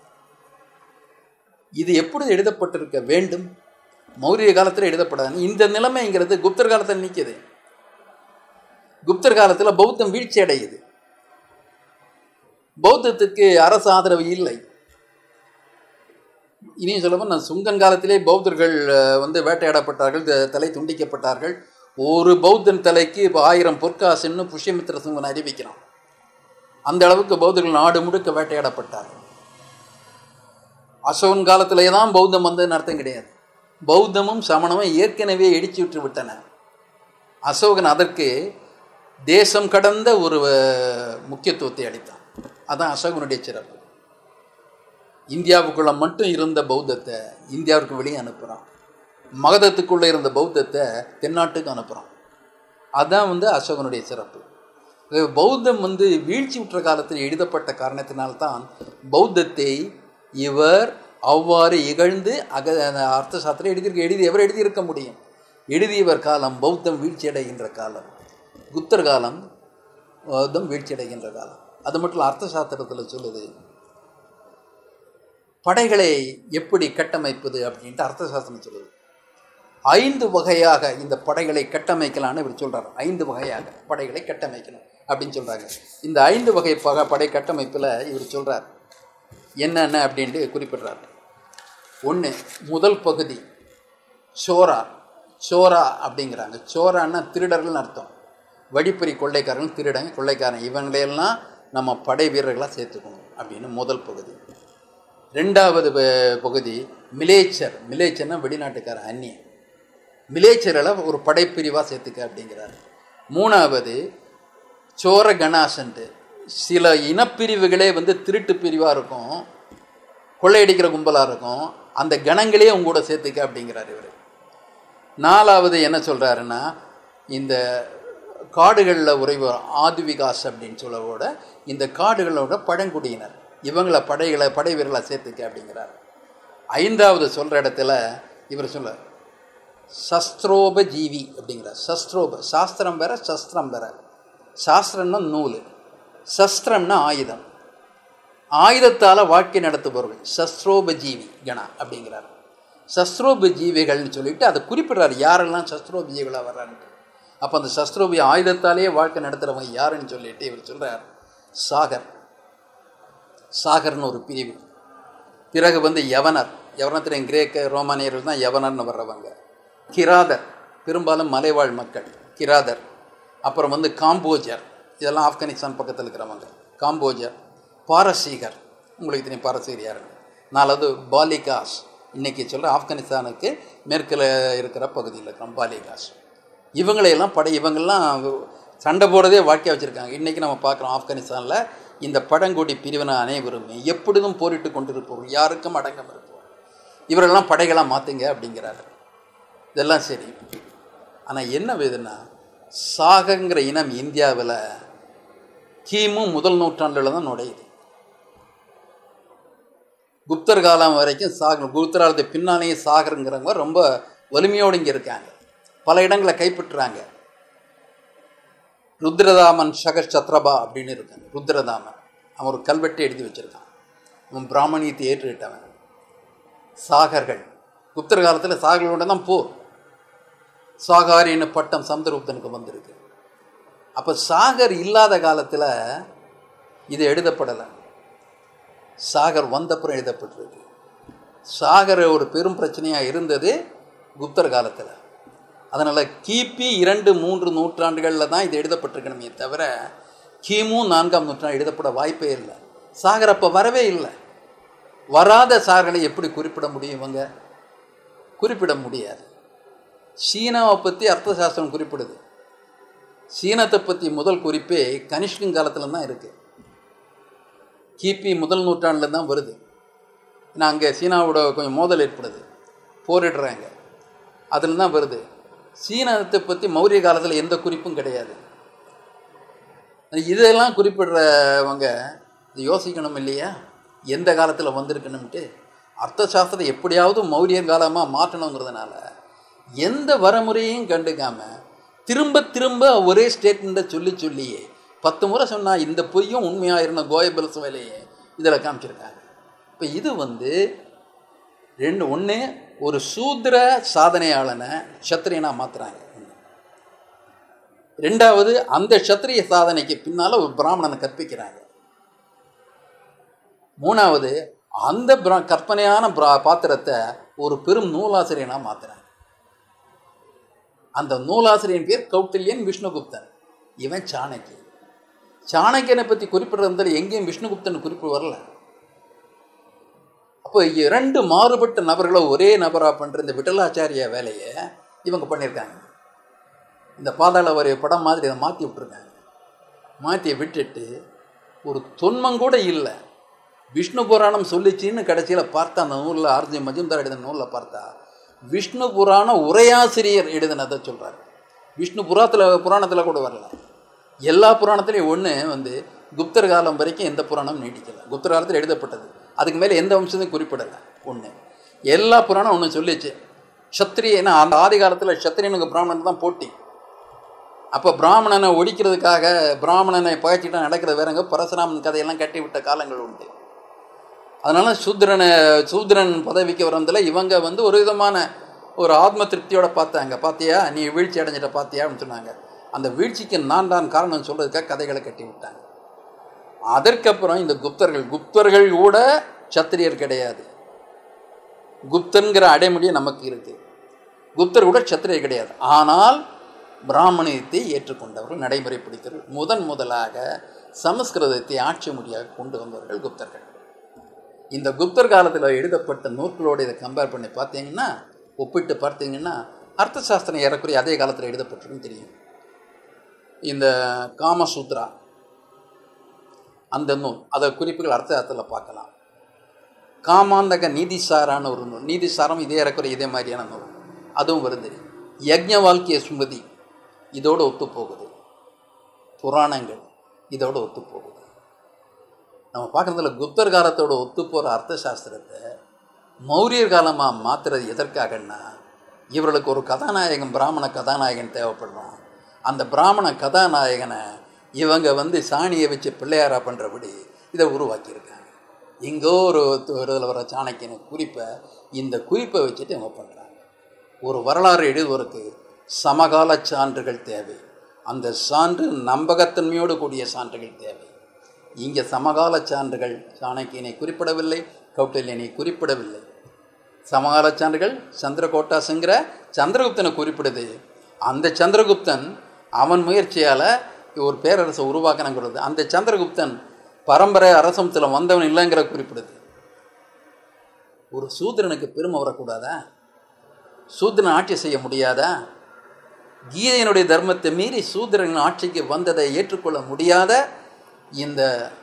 இது எப்படி எழுதப்பட்டிருக்க வேண்டும் மௌரிய காலத்தில் எழுதப்படாது இந்த நிலைமைங்கிறது குப்தர் காலத்தில் நிற்கிது குப்தர் காலத்தில் பௌத்தம் வீழ்ச்சி அடையுது பௌத்தத்துக்கு அரசு ஆதரவு இல்லை இனியும் சொல்லப்போ நான் சுங்கன் காலத்திலே பௌத்தர்கள் அஹ், வந்து வேட்டையாடப்பட்டார்கள் த- தலை துண்டிக்கப்பட்டார்கள் ஒரு பௌத்தன் தலைக்கு இப்போ ஆயிரம் பொற்காசுன்னு புஷ்யமித்திர சுங்கன் அறிவிக்கிறான் அந்த அளவுக்கு பௌத்தர்கள் நாடு முழுக்க வேட்டையாடப்பட்டார்கள் அசோகன் காலத்திலே தான் பௌத்தம் வந்ததுன்னு அர்த்தம் கிடையாது பௌத்தமும் சமணமும் ஏற்கனவே இடிச்சு விட்டு விட்டன அசோகன் அதற்கு தேசம் கடந்த ஒரு அஹ், முக்கியத்துவத்தை அளித்தான் அதான் அசோகனுடைய சிறப்பு இந்தியாவுக்குள்ள மட்டும் இருந்த பௌத்தத்தை இந்தியாவுக்கு வெளியே அனுப்புகிறான் மகதத்துக்குள்ளே இருந்த பௌத்தத்தை தென்னாட்டுக்கு அனுப்புகிறான் அதான் வந்து அசோகனுடைய சிறப்பு இது பௌத்தம் வந்து வீழ்ச்சி உற்ற காலத்தில் எழுதப்பட்ட காரணத்தினால்தான் பௌத்தத்தை இவர் அவ்வாறு இகழ்ந்து அக அர்த்த சாஸ்திரம் எழுதியிருக்க எழுதி எவர் எழுதியிருக்க முடியும் எழுதியவர் காலம் பௌத்தம் வீழ்ச்சி அடைகின்ற காலம் குப்தர் காலம் பௌத்தம் வீழ்ச்சி அடைகின்ற காலம் அது மட்டும் இல்ல, அர்த்த சாஸ்திரத்தில் சொல்லுது படைகளை எப்படி கட்டமைப்பது அப்படின்ட்டு அர்த்த சாஸ்திரம் சொல்லுது ஐந்து வகையாக இந்த படைகளை கட்டமைக்கலாம்னு இவர் சொல்றார் ஐந்து வகையாக படைகளை கட்டமைக்கணும் அப்படின்னு சொல்றாங்க இந்த ஐந்து வகை பக படை கட்டமைப்பில் இவர் சொல்றார் என்னென்ன அப்படின்ட்டு குறிப்பிடுறார் ஒன்று முதல் பகுதி சோரா சோரா அப்படிங்கிறாங்க சோரான்னா திருடர்கள்னு அர்த்தம் வழிப்பறி கொள்ளைக்காரன் திருடன் கொள்ளைக்காரன் இவங்களையெல்லாம் நம்ம படை வீரர்களாக சேர்த்துக்கணும் அப்படின்னு முதல் பகுதி ரெண்டாவது ப- பகுதி மிலேச்சர் மிலேச்சர்னா வெளிநாட்டுக்காரன் அந்நியன் மிலேச்சரில் ஒரு படைப்பிரிவாக சேர்த்துக்க அப்படிங்கிறார் மூணாவது சோர கணாசன்ட்டு சில இனப்பிரிவுகளே வந்து திருட்டு பிரிவாக இருக்கும் கொள்ளையடிக்கிற கும்பலாக இருக்கும் அந்த கணங்களே உங்க கூட சேர்த்துக்க அப்படிங்கிறார் இவர் நாலாவது என்ன சொல்கிறாருன்னா இந்த காடுகளில் உறைவு ஆதிவிகாஸ் அப்படின்னு சொல்லவோட இந்த காடுகளோட பழங்குடியினர் இவங்கள படைகளை படை வீரர்களை சேர்த்துக்க அப்படிங்கிறார் ஐந்தாவது சொல்கிற இடத்துல இவர் சொல்ல சஸ்திரோப ஜீவி அப்படிங்கிறார் சஸ்திரோப சாஸ்திரம் வேற சஸ்திரம் வேற சாஸ்திரம்னா நூல் சஸ்திரம்னா ஆயுதம் ஆயுதத்தால் வாழ்க்கை நடத்துபவர்கள் சஸ்திரோப ஜீவி கணா அப்படிங்கிறார் சஸ்திரோப ஜீவிகள்னு சொல்லிட்டு அதை குறிப்பிடுறாரு யாரெல்லாம் சஸ்திரோப ஜீவிகளாக வர்றான்ட்டு அப்போ அந்த சஸ்திரோபி ஆயுதத்தாலேயே வாழ்க்கை நடத்துகிறவங்க யாருன்னு சொல்லிட்டு இவர் சொல்கிறார் சாகர் சாகர்னு ஒரு பிரிவு பிறகு வந்து யவனர் யவனத்தின் கிரேக்க ரோமானியர்கள் தான் யவனர்னு வர்றவங்க கிராதர் பெரும்பாலும் மலைவாழ் மக்கள் கிராதர் அப்புறம் வந்து காம்போஜர் இதெல்லாம் ஆப்கானிஸ்தான் பக்கத்தில் இருக்கிறவங்க காம்போஜர் பாரசீகர் உங்களுக்கு தெரியும் பாரசீகர் யாருன்னு நாலாவது பாலிகாஸ் இன்னைக்கு சொல்கிற ஆப்கானிஸ்தானுக்கு மேற்கில் இருக்கிற பகுதியில் இருக்கிற பாலிகாஸ் இவங்களையெல்லாம் படை இவங்கெல்லாம் சண்டை போடுறதே வாழ்க்கையாக வச்சுருக்காங்க இன்றைக்கி நம்ம பார்க்குறோம் ஆப்கானிஸ்தானில் இந்த பழங்குடி பிரிவினை அனைவருமே எப்பொழுதும் போரிட்டு கொண்டிருப்போம் யாருக்கும் அடங்கம் இருப்போம் இவரெல்லாம் படைகளாக மாற்றுங்க அப்படிங்கிறாரு இதெல்லாம் சரி ஆனால் என்ன வேதுன்னா சாகங்கிற இனம் இந்தியாவில் கிமு முதல் நூற்றாண்டில் தான் நுழையுது குப்தர் காலம் வரைக்கும் சாகர் குப்தர் காலத்துக்கு பின்னாலேயும் சாகருங்கிறவங்க ரொம்ப வலிமையோடு இங்கே இருக்காங்க பல இடங்களை கைப்பற்றுறாங்க ருத்ரதாமன் சகர் சத்ரபா அப்படின்னு இருக்காங்க ருத்ரதாமன் அவன் ஒரு கல்வெட்டு எழுதி வச்சிருக்கான் அவன் பிராமணியத்தை ஏற்றுக்கிட்டவன் சாகர்கள் குப்தர் காலத்தில் சாகர்களோட தான் போ சாகாரின்னு பட்டம் சமுத்திரகுப்தனுக்கு வந்திருக்கு அப்போ சாகர் இல்லாத காலத்தில் இது எழுதப்படலை சாகர் வந்தப்புறம் எழுதப்பட்டிருக்கு சாகர் ஒரு பெரும் பிரச்சனையாக இருந்தது குப்தர் காலத்தில் அதனால் கிபி இரண்டு மூன்று நூற்றாண்டுகளில் தான் இது எழுதப்பட்டிருக்கணுமே தவிர கிமு நான்காம் நூற்றாண்டு எழுதப்பட வாய்ப்பே இல்லை சாகர் அப்போ வரவே இல்லை வராத சாகர்களை எப்படி குறிப்பிட முடியும் இவங்க குறிப்பிட முடியாது சீனாவை பற்றி அர்த்தசாஸ்திரம் குறிப்பிடுது சீனத்தை பற்றி முதல் குறிப்பே கனிஷ்கன் காலத்தில் தான் இருக்குது கிபி முதல் நூற்றாண்டில் தான் வருது ஏன்னா அங்கே சீனாவோட கொஞ்சம் மோதல் ஏற்படுது போரிடுறாங்க அதில் தான் வருது சீனத்தை பற்றி மௌரிய காலத்தில் எந்த குறிப்பும் கிடையாது இதெல்லாம் குறிப்பிடுறவங்க இது யோசிக்கணும் இல்லையா எந்த காலத்தில் வந்திருக்கணும்ட்டு அர்த்த சாஸ்திரத்தை எப்படியாவது மௌரியர் காலமாக மாற்றணுங்கிறதுனால எந்த வரமுறையும் கண்டுக்காம திரும்ப திரும்ப ஒரே ஸ்டேட்மெண்ட்டை சொல்லி சொல்லியே பத்து முறை சொன்னால் இந்த பொய்யும் உண்மையாக இருந்த கோயபல்ஸ் வேலையே இதில் காமிச்சிருக்காங்க இப்போ இது வந்து ரெண்டு ஒன்று ஒரு சூத்திர சாதனையாளனை சத்திரியனாக மாற்றுறாங்க ரெண்டாவது அந்த சத்திரிய சாதனைக்கு பின்னால் ஒரு பிராமணனை கற்பிக்கிறாங்க மூணாவது அந்த பிரா கற்பனையான பிரா பாத்திரத்தை ஒரு பெரும் நூலாசிரியனாக மாற்றுறாங்க அந்த நூலாசிரியன் பேர் கௌட்டில்யன் விஷ்ணுகுப்தன் இவன் சாணக்கியன் சாணக்கியனை பற்றி குறிப்பிடுறதுல எங்கேயும் விஷ்ணுகுப்தன் குறிப்பு வரல அப்போ இரண்டு மாறுபட்ட நபர்களை ஒரே நபராக பண்ணுற இந்த விட்டலாச்சாரிய வேலையை இவங்க பண்ணியிருக்காங்க இந்த பாதாள வரைய படம் மாதிரி அதை மாற்றி விட்டுருக்காங்க மாற்றி விட்டுட்டு ஒரு தொன்மம் கூட இல்லை விஷ்ணு புராணம் சொல்லிச்சின்னு கடைசியில் பார்த்தா அந்த நூலில் ஆர்ஜி மஜும்தார் எழுதின நூலில் பார்த்தா விஷ்ணு புராண உரையாசிரியர் எழுதினதை சொல்கிறார் விஷ்ணு புறாத்தில் புராணத்தில் கூட வரல எல்லா புராணத்துலேயும் ஒன்று வந்து குப்தர் காலம் வரைக்கும் எந்த புராணம் நீடிக்கலை குப்தர் காலத்தில் எழுதப்பட்டது அதுக்கு மேலே எந்த வம்சத்தையும் குறிப்பிடலை ஒன்று எல்லா புராணம் ஒன்று சொல்லிச்சு சத்திரிய ஏன்னா அந்த ஆதி காலத்தில் சத்திரியனுக்கு பிராமணன் தான் போட்டி அப்போ பிராமணனை ஒழிக்கிறதுக்காக பிராமணனை பயிற்சிட்டு நடக்கிறது வேறங்க பரசுராமன் கதையெல்லாம் கட்டி விட்ட காலங்கள் உண்டு அதனால சூத்ரனை சூத்ரன் பதவிக்கு வரதில் இவங்க வந்து ஒரு விதமான ஒரு ஆத்ம திருப்தியோட பார்த்தாங்க பார்த்தியா நீ வீழ்ச்சி அடைஞ்சிட்ட பார்த்தியா அப்படின்னு சொன்னாங்க அந்த வீழ்ச்சிக்கு நான் தான் காரணம் சொல்கிறதுக்காக கதைகளை கட்டி விட்டாங்க அதற்கப்புறம் இந்த குப்தர்கள் குப்தர்கள் கூட சத்திரியர் கிடையாது குப்தன்கிற அடைமொழியே நமக்கு இருக்குது குப்தர் கூட சத்திரியர் கிடையாது ஆனால் பிராமணியத்தை ஏற்றுக்கொண்டவர்கள் நடைமுறைப்படுத்தவர்கள் முதன் முதலாக சமஸ்கிருதத்தை ஆட்சி மொழியாக கொண்டு வந்தவர்கள் குப்தர்கள் இந்த குப்தர் காலத்தில் எழுதப்பட்ட நூல்களோடு இதை கம்பேர் பண்ணி பார்த்தீங்கன்னா ஒப்பிட்டு பார்த்தீங்கன்னா அர்த்த சாஸ்திரம் ஏறக்குறைய அதே காலத்தில் எழுதப்பட்டிருக்கும் தெரியும் இந்த காமசூத்ரா அந்த நூல் அதை குறிப்புகள் அர்த்த சாஸ்திரத்தில் பார்க்கலாம் காமாந்தக நீதிசாரான ஒரு நூல் நீதிசாரம் இதே ஏறக்குறைய இதே மாதிரியான நூல் அதுவும் வருது யக்ஞ வாழ்க்கைய சுமதி இதோடு ஒத்து போகுது புராணங்கள் இதோடு ஒத்து போகுது நம்ம பார்க்குறதுல குப்தர் காலத்தோட ஒத்து போகிற அர்த்த சாஸ்திரத்தை மௌரியர் காலமாக மாற்றுறது எதற்காகன்னா இவர்களுக்கு ஒரு கதாநாயகன் பிராமண கதாநாயகன் தேவைப்படுறான் அந்த பிராமண கதாநாயகனை இவங்க வந்து சாணியை வச்சு பிள்ளையாரா பண்ணுறபடி இதை உருவாக்கியிருக்காங்க எங்கோ ஒரு இதில் வர சாணக்கியன குறிப்பை இந்த குறிப்பை வச்சுட்டு இவங்க பண்ணுறாங்க ஒரு வரலாறு எழுதுவதற்கு சமகால சான்றுகள் தேவை அந்த சான்று நம்பகத்தன்மையோடு கூடிய சான்றுகள் தேவை இங்கே சமகால சான்றுகள் சாணக்கியனை குறிப்பிடவில்லை கௌட்டில்யனை குறிப்பிடவில்லை சமகால சான்றுகள் சந்திரகோட்டாசுங்கிற சந்திரகுப்தனை குறிப்பிடுது அந்த சந்திரகுப்தன் அவன் முயற்சியால் ஒரு பேரரசை உருவாக்கணுங்கிறது அந்த சந்திரகுப்தன் பரம்பரை அரசமத்தில் வந்தவன் இல்லைங்கிற குறிப்பிடுது ஒரு சூத்திரனுக்கு பெருமை வரக்கூடாதா சூத்திரன் ஆட்சி செய்ய முடியாதா கீதையினுடைய தர்மத்தை மீறி சூத்திரன் ஆட்சிக்கு வந்ததை ஏற்றுக்கொள்ள முடியாத இந்த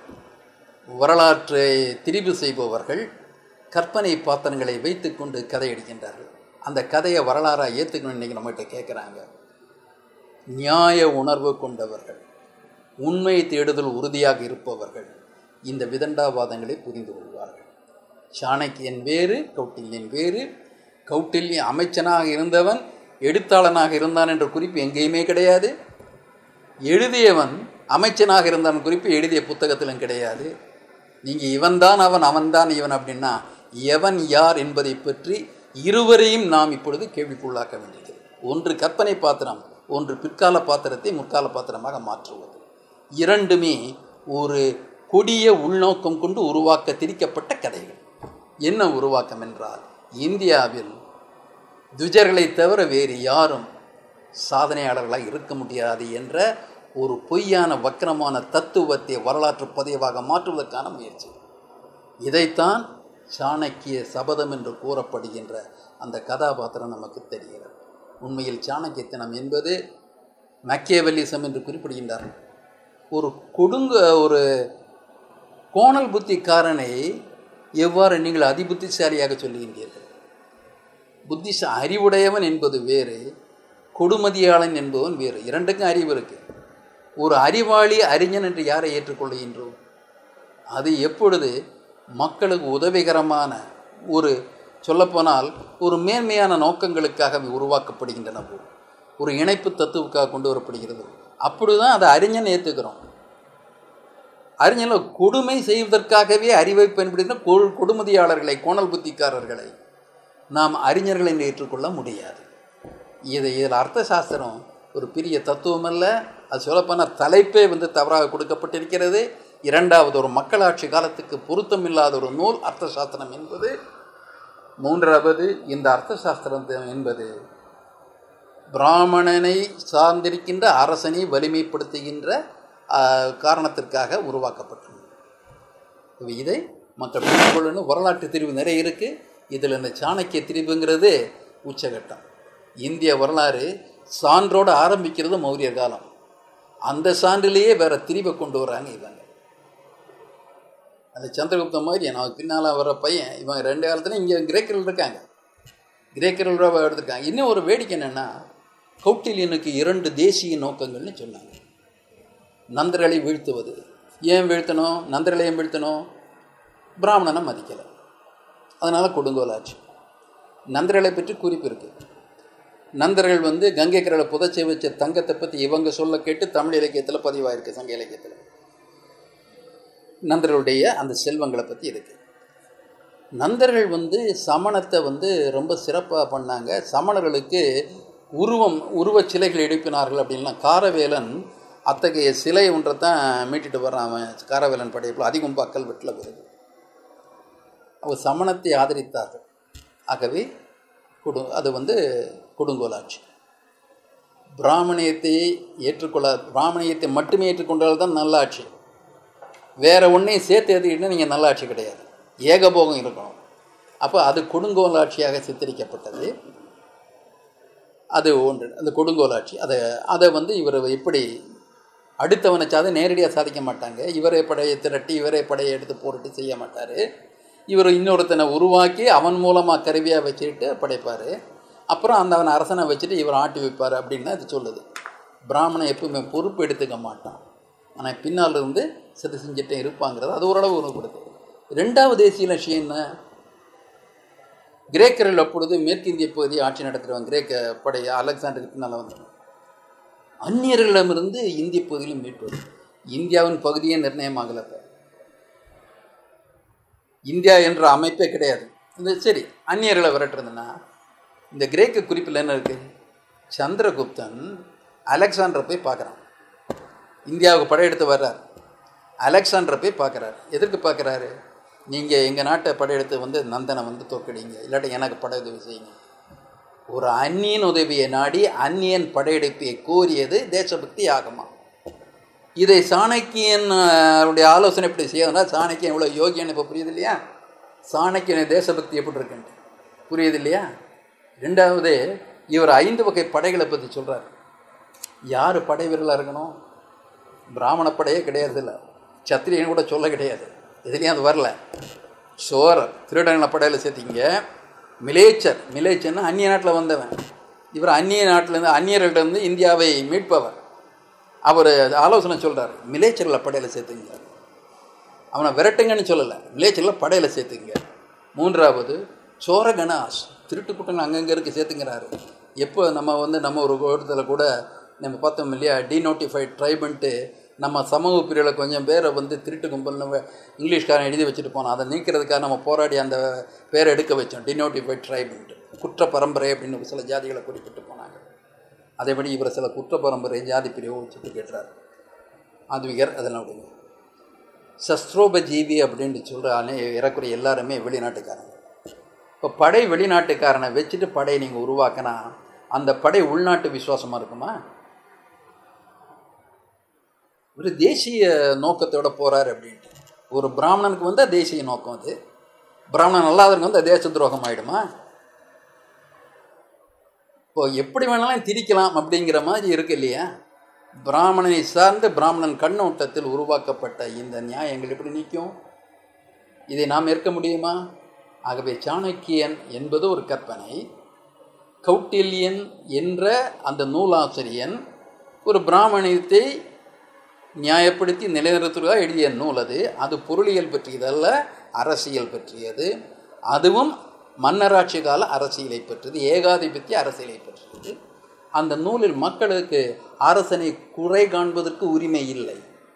வரலாற்றை திரிவு செய்பவர்கள் கற்பனை பாத்திரங்களை வைத்துக்கொண்டு கதை அடிக்கின்றார்கள் அந்த கதையை வரலாறாக ஏற்றுக்கணும் இன்றைக்கி நம்மகிட்ட கேட்குறாங்க நியாய உணர்வு கொண்டவர்கள் உண்மை தேடுதல் உறுதியாக இருப்பவர்கள் இந்த விதண்டாவாதங்களை புரிந்து கொள்வார்கள் சாணக்கியன் வேறு கௌட்டில்யன் வேறு கௌட்டில்யன் அமைச்சனாக இருந்தவன் எழுத்தாளனாக இருந்தான் என்ற குறிப்பு எங்கேயுமே கிடையாது எழுதியவன் அமைச்சனாக இருந்தான் குறிப்பு எழுதிய புத்தகத்திலும் கிடையாது நீங்கள் இவன்தான் அவன் அவன்தான் இவன் அப்படின்னா எவன் யார் என்பதை பற்றி இருவரையும் நாம் இப்பொழுது கேள்விக்குள்ளாக்க வேண்டியது ஒன்று கற்பனை பாத்திரம் ஒன்று பிற்கால பாத்திரத்தை முற்கால பாத்திரமாக மாற்றுவது இரண்டுமே ஒரு கொடிய உள்நோக்கம் கொண்டு உருவாக்க திரிக்கப்பட்ட கதைகள் என்ன உருவாக்கம் என்றால் இந்தியாவில் துஜர்களை தவிர வேறு யாரும் சாதனையாளர்களாக இருக்க முடியாது என்ற ஒரு பொய்யான வக்கரமான தத்துவத்தை வரலாற்று பதிவாக மாற்றுவதற்கான முயற்சி இதைத்தான் சாணக்கிய சபதம் என்று கூறப்படுகின்ற அந்த கதாபாத்திரம் நமக்கு தெரிகிறது உண்மையில் சாணக்கியத்தனம் என்பது மக்கியவல்லிசம் என்று குறிப்பிடுகின்றார்கள் ஒரு கொடுங்க ஒரு கோணல் புத்திக்காரனை எவ்வாறு நீங்கள் அதிபுத்திசாலியாக சொல்லுகின்றீர்கள் புத்திச அறிவுடையவன் என்பது வேறு கொடுமதியாளன் என்பவன் வேறு இரண்டுக்கும் அறிவு இருக்கு ஒரு அறிவாளி அறிஞன் என்று யாரை ஏற்றுக்கொள்கின்றோம் அது எப்பொழுது மக்களுக்கு உதவிகரமான ஒரு சொல்லப்போனால் ஒரு மேன்மையான நோக்கங்களுக்காக உருவாக்கப்படுகின்றனவோ ஒரு இணைப்பு தத்துவுக்காக கொண்டு வரப்படுகிறது அப்படிதான் அதை அறிஞன் ஏற்றுக்கிறோம் அறிஞர்கள் கொடுமை செய்வதற்காகவே அறிவை பயன்படுத்தின கொள் கொடுமதியாளர்களை கோணல் புத்திக்காரர்களை நாம் அறிஞர்கள் என்று ஏற்றுக்கொள்ள முடியாது இது இதில் அர்த்த சாஸ்திரம் ஒரு பெரிய தத்துவம் அல்ல அது சொல்லப்போனால் தலைப்பே வந்து தவறாக கொடுக்கப்பட்டிருக்கிறது இரண்டாவது ஒரு மக்களாட்சி காலத்துக்கு பொருத்தமில்லாத ஒரு நூல் அர்த்த சாஸ்திரம் என்பது மூன்றாவது இந்த அர்த்த சாஸ்திரம் என்பது பிராமணனை சார்ந்திருக்கின்ற அரசனை வலிமைப்படுத்துகின்ற ஆஹ், காரணத்திற்காக உருவாக்கப்பட்டது இதை மக்கள் புரிந்துகொள்ளணும் வரலாற்று திரிவு நிறைய இருக்குது இதில் இந்த சாணக்கிய திரிவுங்கிறது உச்சகட்டம் இந்திய வரலாறு சான்றோடு ஆரம்பிக்கிறது மௌரியர் காலம் அந்த சான்றிலேயே வேற திரிவை கொண்டு வராங்க இவங்க அந்த சந்திரகுப்த மாதிரி நான் பின்னால் வர பையன் இவங்க ரெண்டு காலத்துல இங்கே கிரேக்கர்கள் இருக்காங்க கிரேக்கர்கள் எடுத்திருக்காங்க இன்னும் ஒரு வேடிக்கை என்னென்னா கௌட்டில்யனுக்கு இரண்டு தேசிய நோக்கங்கள்னு சொன்னாங்க நந்தர்களை வீழ்த்துவது ஏன் வீழ்த்தணும் நந்தர்களை ஏன் வீழ்த்தணும் பிராமணனை மதிக்கலை அதனால் கொடுங்கோலாச்சு நந்தர்களை பற்றி குறிப்பு இருக்குது நந்தர்கள் வந்து கங்கை கரையில் புதைச்சி வச்ச தங்கத்தை பற்றி இவங்க சொல்ல கேட்டு தமிழ் இலக்கியத்தில் பதிவாயிருக்கு சங்க இலக்கியத்தில் நந்தர்களுடைய அந்த செல்வங்களை பற்றி இருக்கு நந்தர்கள் வந்து சமணத்தை வந்து ரொம்ப சிறப்பாக பண்ணாங்க சமணர்களுக்கு உருவம் உருவச் சிலைகள் எழுப்பினார்கள் அப்படின்னா காரவேலன் அத்தகைய சிலை ஒன்றை தான் மீட்டுட்டு வர்றான் அவன் காரவேலன் படையப்பில் அதிகம்பாக்கல் வெட்டில் வருது அவர் சமணத்தை ஆதரித்தார்கள் ஆகவே கொடு அது வந்து கொடுங்கோலாட்சி பிராமணியத்தை ஏற்றுக்கொள்ள பிராமணியத்தை மட்டுமே ஏற்றுக்கொண்டால் தான் நல்லாட்சி வேற ஒன்றையும் சேர்த்து எழுதிக்கிட்டு நீங்கள் நல்லாட்சி கிடையாது ஏகபோகம் இருக்கணும் அப்போ அது கொடுங்கோலாட்சியாக சித்தரிக்கப்பட்டது அது ஒன்று அந்த கொடுங்கோலாட்சி அதை அதை வந்து இவர் எப்படி அடுத்தவனை சாத நேரடியாக சாதிக்க மாட்டாங்க இவரே படையை திரட்டி இவரே படையை எடுத்து போட்டுட்டு செய்ய மாட்டார் இவர் இன்னொருத்தனை உருவாக்கி அவன் மூலமாக கருவியாக வச்சுக்கிட்டு படைப்பார் அப்புறம் அந்த அவன் அரசனை வச்சுட்டு இவர் ஆட்டி வைப்பார் அப்படின்னு தான் இது சொல்லுது பிராமணன் எப்பவுமே பொறுப்பு எடுத்துக்க மாட்டான் ஆனால் பின்னால் இருந்து சிதை செஞ்சுட்டே இருப்பாங்கிறது அது ஓரளவு உணவுப்படுது ரெண்டாவது தேசிய லட்சியம் என்ன கிரேக்கர்கள் அப்பொழுது மேற்கிந்திய பகுதியை ஆட்சி நடத்துகிறவங்க கிரேக்க படை அலெக்சாண்டருக்கு பின்னால் வந்தாங்க அந்நியர்களிடமிருந்து இந்திய பகுதியிலும் மீட்பது இந்தியாவின் பகுதியே நிர்ணயமாகல இப்ப. இந்தியா என்ற அமைப்பே கிடையாது இந்த சரி அந்நியர்களை விரட்டுறதுன்னா இந்த கிரேக்க குறிப்பில் என்ன இருக்கு சந்திரகுப்தன் அலெக்சாண்டரை போய் பார்க்குறான் இந்தியாவுக்கு படையெடுத்து வர்றார் அலெக்சாண்டரை போய் பார்க்குறாரு எதற்கு பார்க்குறாரு நீங்கள் எங்கள் நாட்டை படையெடுத்து வந்து நந்தனை வந்து தோற்கடிங்க இல்லாட்டி எனக்கு படையுதவி செய்யுங்க ஒரு அந்நியன் உதவியை நாடி அந்நியன் படையெடுப்பை கோரியது தேசபக்தி ஆகமா இதை சாணக்கியன் அஹ், உடைய ஆலோசனை எப்படி செய்யணும்னா சாணக்கியன் இவ்வளோ யோகியன் இப்போ புரியுது இல்லையா சாணக்கியன் தேசபக்தி எப்படி இருக்குன்ட்டு புரியுது இல்லையா ரெண்டாவது இவர் ஐந்து வகை படைகளை பற்றி சொல்கிறார் யார் படை வீரலாக இருக்கணும் பிராமண படையே கிடையாது இல்லை சத்திரியன் கூட சொல்ல கிடையாது இதுலேயும் அது வரல சோர் திருடங்களை படையில் சேர்த்திங்க மிலேச்சர் மிலேச்சர்னா அந்நிய நாட்டில் வந்தவன் இவர் அந்நிய நாட்டிலேருந்து அந்நியர்கள்ட்ட இருந்து இந்தியாவை மீட்பவர் அவர் ஆலோசனை சொல்கிறார் மிலேச்சரில் படையில் சேர்த்துங்க அவனை விரட்டுங்கன்னு சொல்லலை மிலேச்சரில் படையில் சேர்த்துங்க மூன்றாவது சோரகணாஸ் திருட்டு குட்டங்கள் அங்கங்கே இருக்கு சேர்த்துங்கிறாரு எப்போ நம்ம வந்து நம்ம ஒரு இடத்துல கூட நம்ம பார்த்தோம் இல்லையா டீநோட்டிஃபைட் ட்ரைபன்ட்டு நம்ம சமூக பிரிவில் கொஞ்சம் பேரை வந்து திருட்டு கும்பல்னு வ- இங்கிலீஷ்காரன் எழுதி வச்சுட்டு போனோம் அதை நீக்கிறதுக்காக நம்ம போராடி அந்த பேரை எடுக்க வச்சோம் டினோட்டிஃபைட் ட்ரைபன்ட்டு குற்ற பரம்பரை அப்படின்னு சில ஜாதிகளை குறிப்பிட்டு போனாங்க அதேபடி இவர் சில குற்ற பரம்பரை ஜாதி பிரிவு வச்சுட்டு கேட்டுறாரு ஆத்விகர் அதெல்லாம் விடுங்க சஸ்திரோபஜீவி அப்படின்னு சொல்கிற அனை இறக்குறைய எல்லாருமே வெளிநாட்டுக்காரங்க இப்போ படை வெளிநாட்டுக்காரனை வச்சுட்டு படையை நீங்கள் உருவாக்கினா அந்த படை உள்நாட்டு விசுவாசமாக இருக்குமா ஒரு தேசிய நோக்கத்தோட போகிறார் அப்படின்ட்டு ஒரு பிராமணனுக்கு வந்தால் தேசிய நோக்கம் அது பிராமணன் அல்லாதவங்க வந்து தேச துரோகம் ஆயிடுமா இப்போ எப்படி வேணாலும் திரிக்கலாம் அப்படிங்கிற மாதிரி இருக்கு இல்லையா பிராமணனை சார்ந்த பிராமணன் கண்ணோட்டத்தில் உருவாக்கப்பட்ட இந்த நியாயங்கள் எப்படி நிற்கும் இதை நாம் ஏற்க முடியுமா ஆகவே சாணக்கியன் என்பது ஒரு கற்பனை கௌட்டில்யன் என்ற அந்த நூலாசிரியன் ஒரு பிராமணியத்தை நியாயப்படுத்தி நிலைநிறுத்துவதாக எழுதிய நூல் அது அது பொருளியல் பற்றியதல்ல அரசியல் பற்றியது அதுவும் மன்னராட்சி கால அரசியலை பற்றியது ஏகாதிபத்திய அரசியலை பற்றியது அந்த நூலில் மக்களுக்கு அரசனை குறை காண்பதற்கு உரிமை இல்லை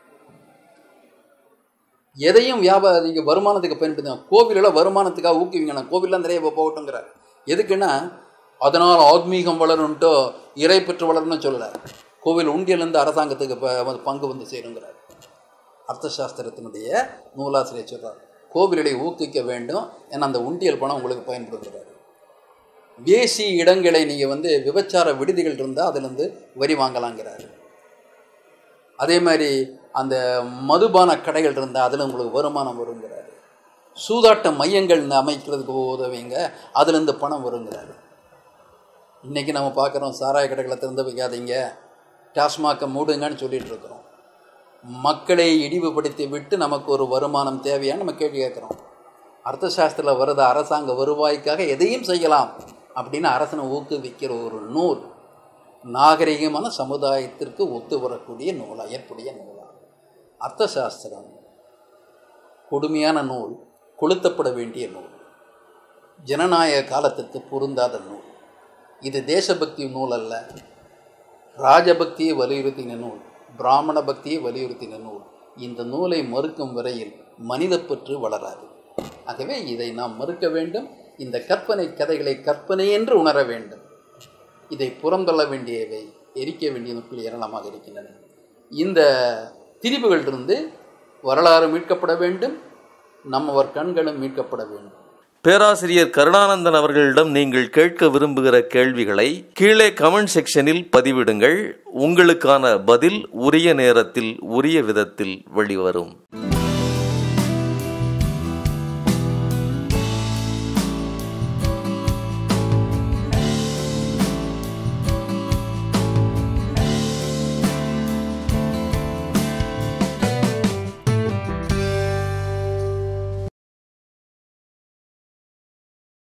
எதையும் வியாபார நீங்கள் வருமானத்துக்கு பயன்படுத்த கோவிலில் வருமானத்துக்காக ஊக்குவிங்க நான் கோவில்லாம் நிறைய போகட்டுங்கிறார் எதுக்குன்னா அதனால் ஆத்மீகம் வளரும்ட்டோ இறை பெற்று வளரணும்னு சொல்லலை கோவில் உண்டியலேருந்து அரசாங்கத்துக்கு ப- பங்கு வந்து சேருங்கிறார் அர்த்தசாஸ்திரத்தினுடைய நூலாசிரியர் சொல்கிறார் கோவில்களை ஊக்குவிக்க வேண்டும் ஏன்னா அந்த உண்டியல் பணம் உங்களுக்கு பயன்படுத்துகிறார் வேசி இடங்களை நீங்கள் வந்து விபச்சார விடுதிகள் இருந்தால் அதுலேருந்து வரி வாங்கலாங்கிறாரு அதே மாதிரி அந்த மதுபான கடைகள் இருந்தால் அதில் உங்களுக்கு வருமானம் வருங்கிறாரு சூதாட்ட மையங்கள் அமைக்கிறதுக்கு உதவிங்க அதுலேருந்து பணம் வருங்கிறாரு இன்றைக்கி நம்ம பார்க்குறோம் சாராய கடைகளை திறந்து வைக்காதீங்க டாஸ்மாக்கை மூடுங்கன்னு சொல்லிட்டு இருக்கிறோம் மக்களை இழிவுபடுத்தி விட்டு நமக்கு ஒரு வருமானம் தேவையான்னு நம்ம கேள்வி கேட்குறோம் அர்த்தசாஸ்திரத்தில் வருத அரசாங்க வருவாய்க்காக எதையும் செய்யலாம் அப்படின்னு அரசனை ஊக்குவிக்கிற ஒரு நூல் நாகரிகமான சமுதாயத்திற்கு ஒத்து வரக்கூடிய நூலா ஏற்புடைய நூலா அர்த்தசாஸ்திரம் கொடுமையான நூல் கொளுத்தப்பட வேண்டிய நூல் ஜனநாயக காலத்திற்கு பொருந்தாத நூல் இது தேசபக்தி நூல் அல்ல ராஜபக்தியை வலியுறுத்தின நூல் பிராமண பக்தியை வலியுறுத்தின நூல் இந்த நூலை மறுக்கும் வரையில் மனிதப்பற்று வளராது ஆகவே இதை நாம் மறுக்க வேண்டும் இந்த கற்பனை கதைகளை கற்பனை என்று உணர வேண்டும் இதை புறந்தள்ள வேண்டியவை எரிக்க வேண்டிய நுட்பில் ஏராளமாக இருக்கின்றன இந்த திரிவுகளிலிருந்து வரலாறு மீட்கப்பட வேண்டும் நம்மவர் கண்களும் மீட்கப்பட வேண்டும் பேராசிரியர் கருணானந்தன் அவர்களிடம் நீங்கள் கேட்க விரும்புகிற கேள்விகளை கீழே கமெண்ட் செக்ஷனில் பதிவிடுங்கள் உங்களுக்கான பதில் உரிய நேரத்தில் உரிய விதத்தில் வெளிவரும்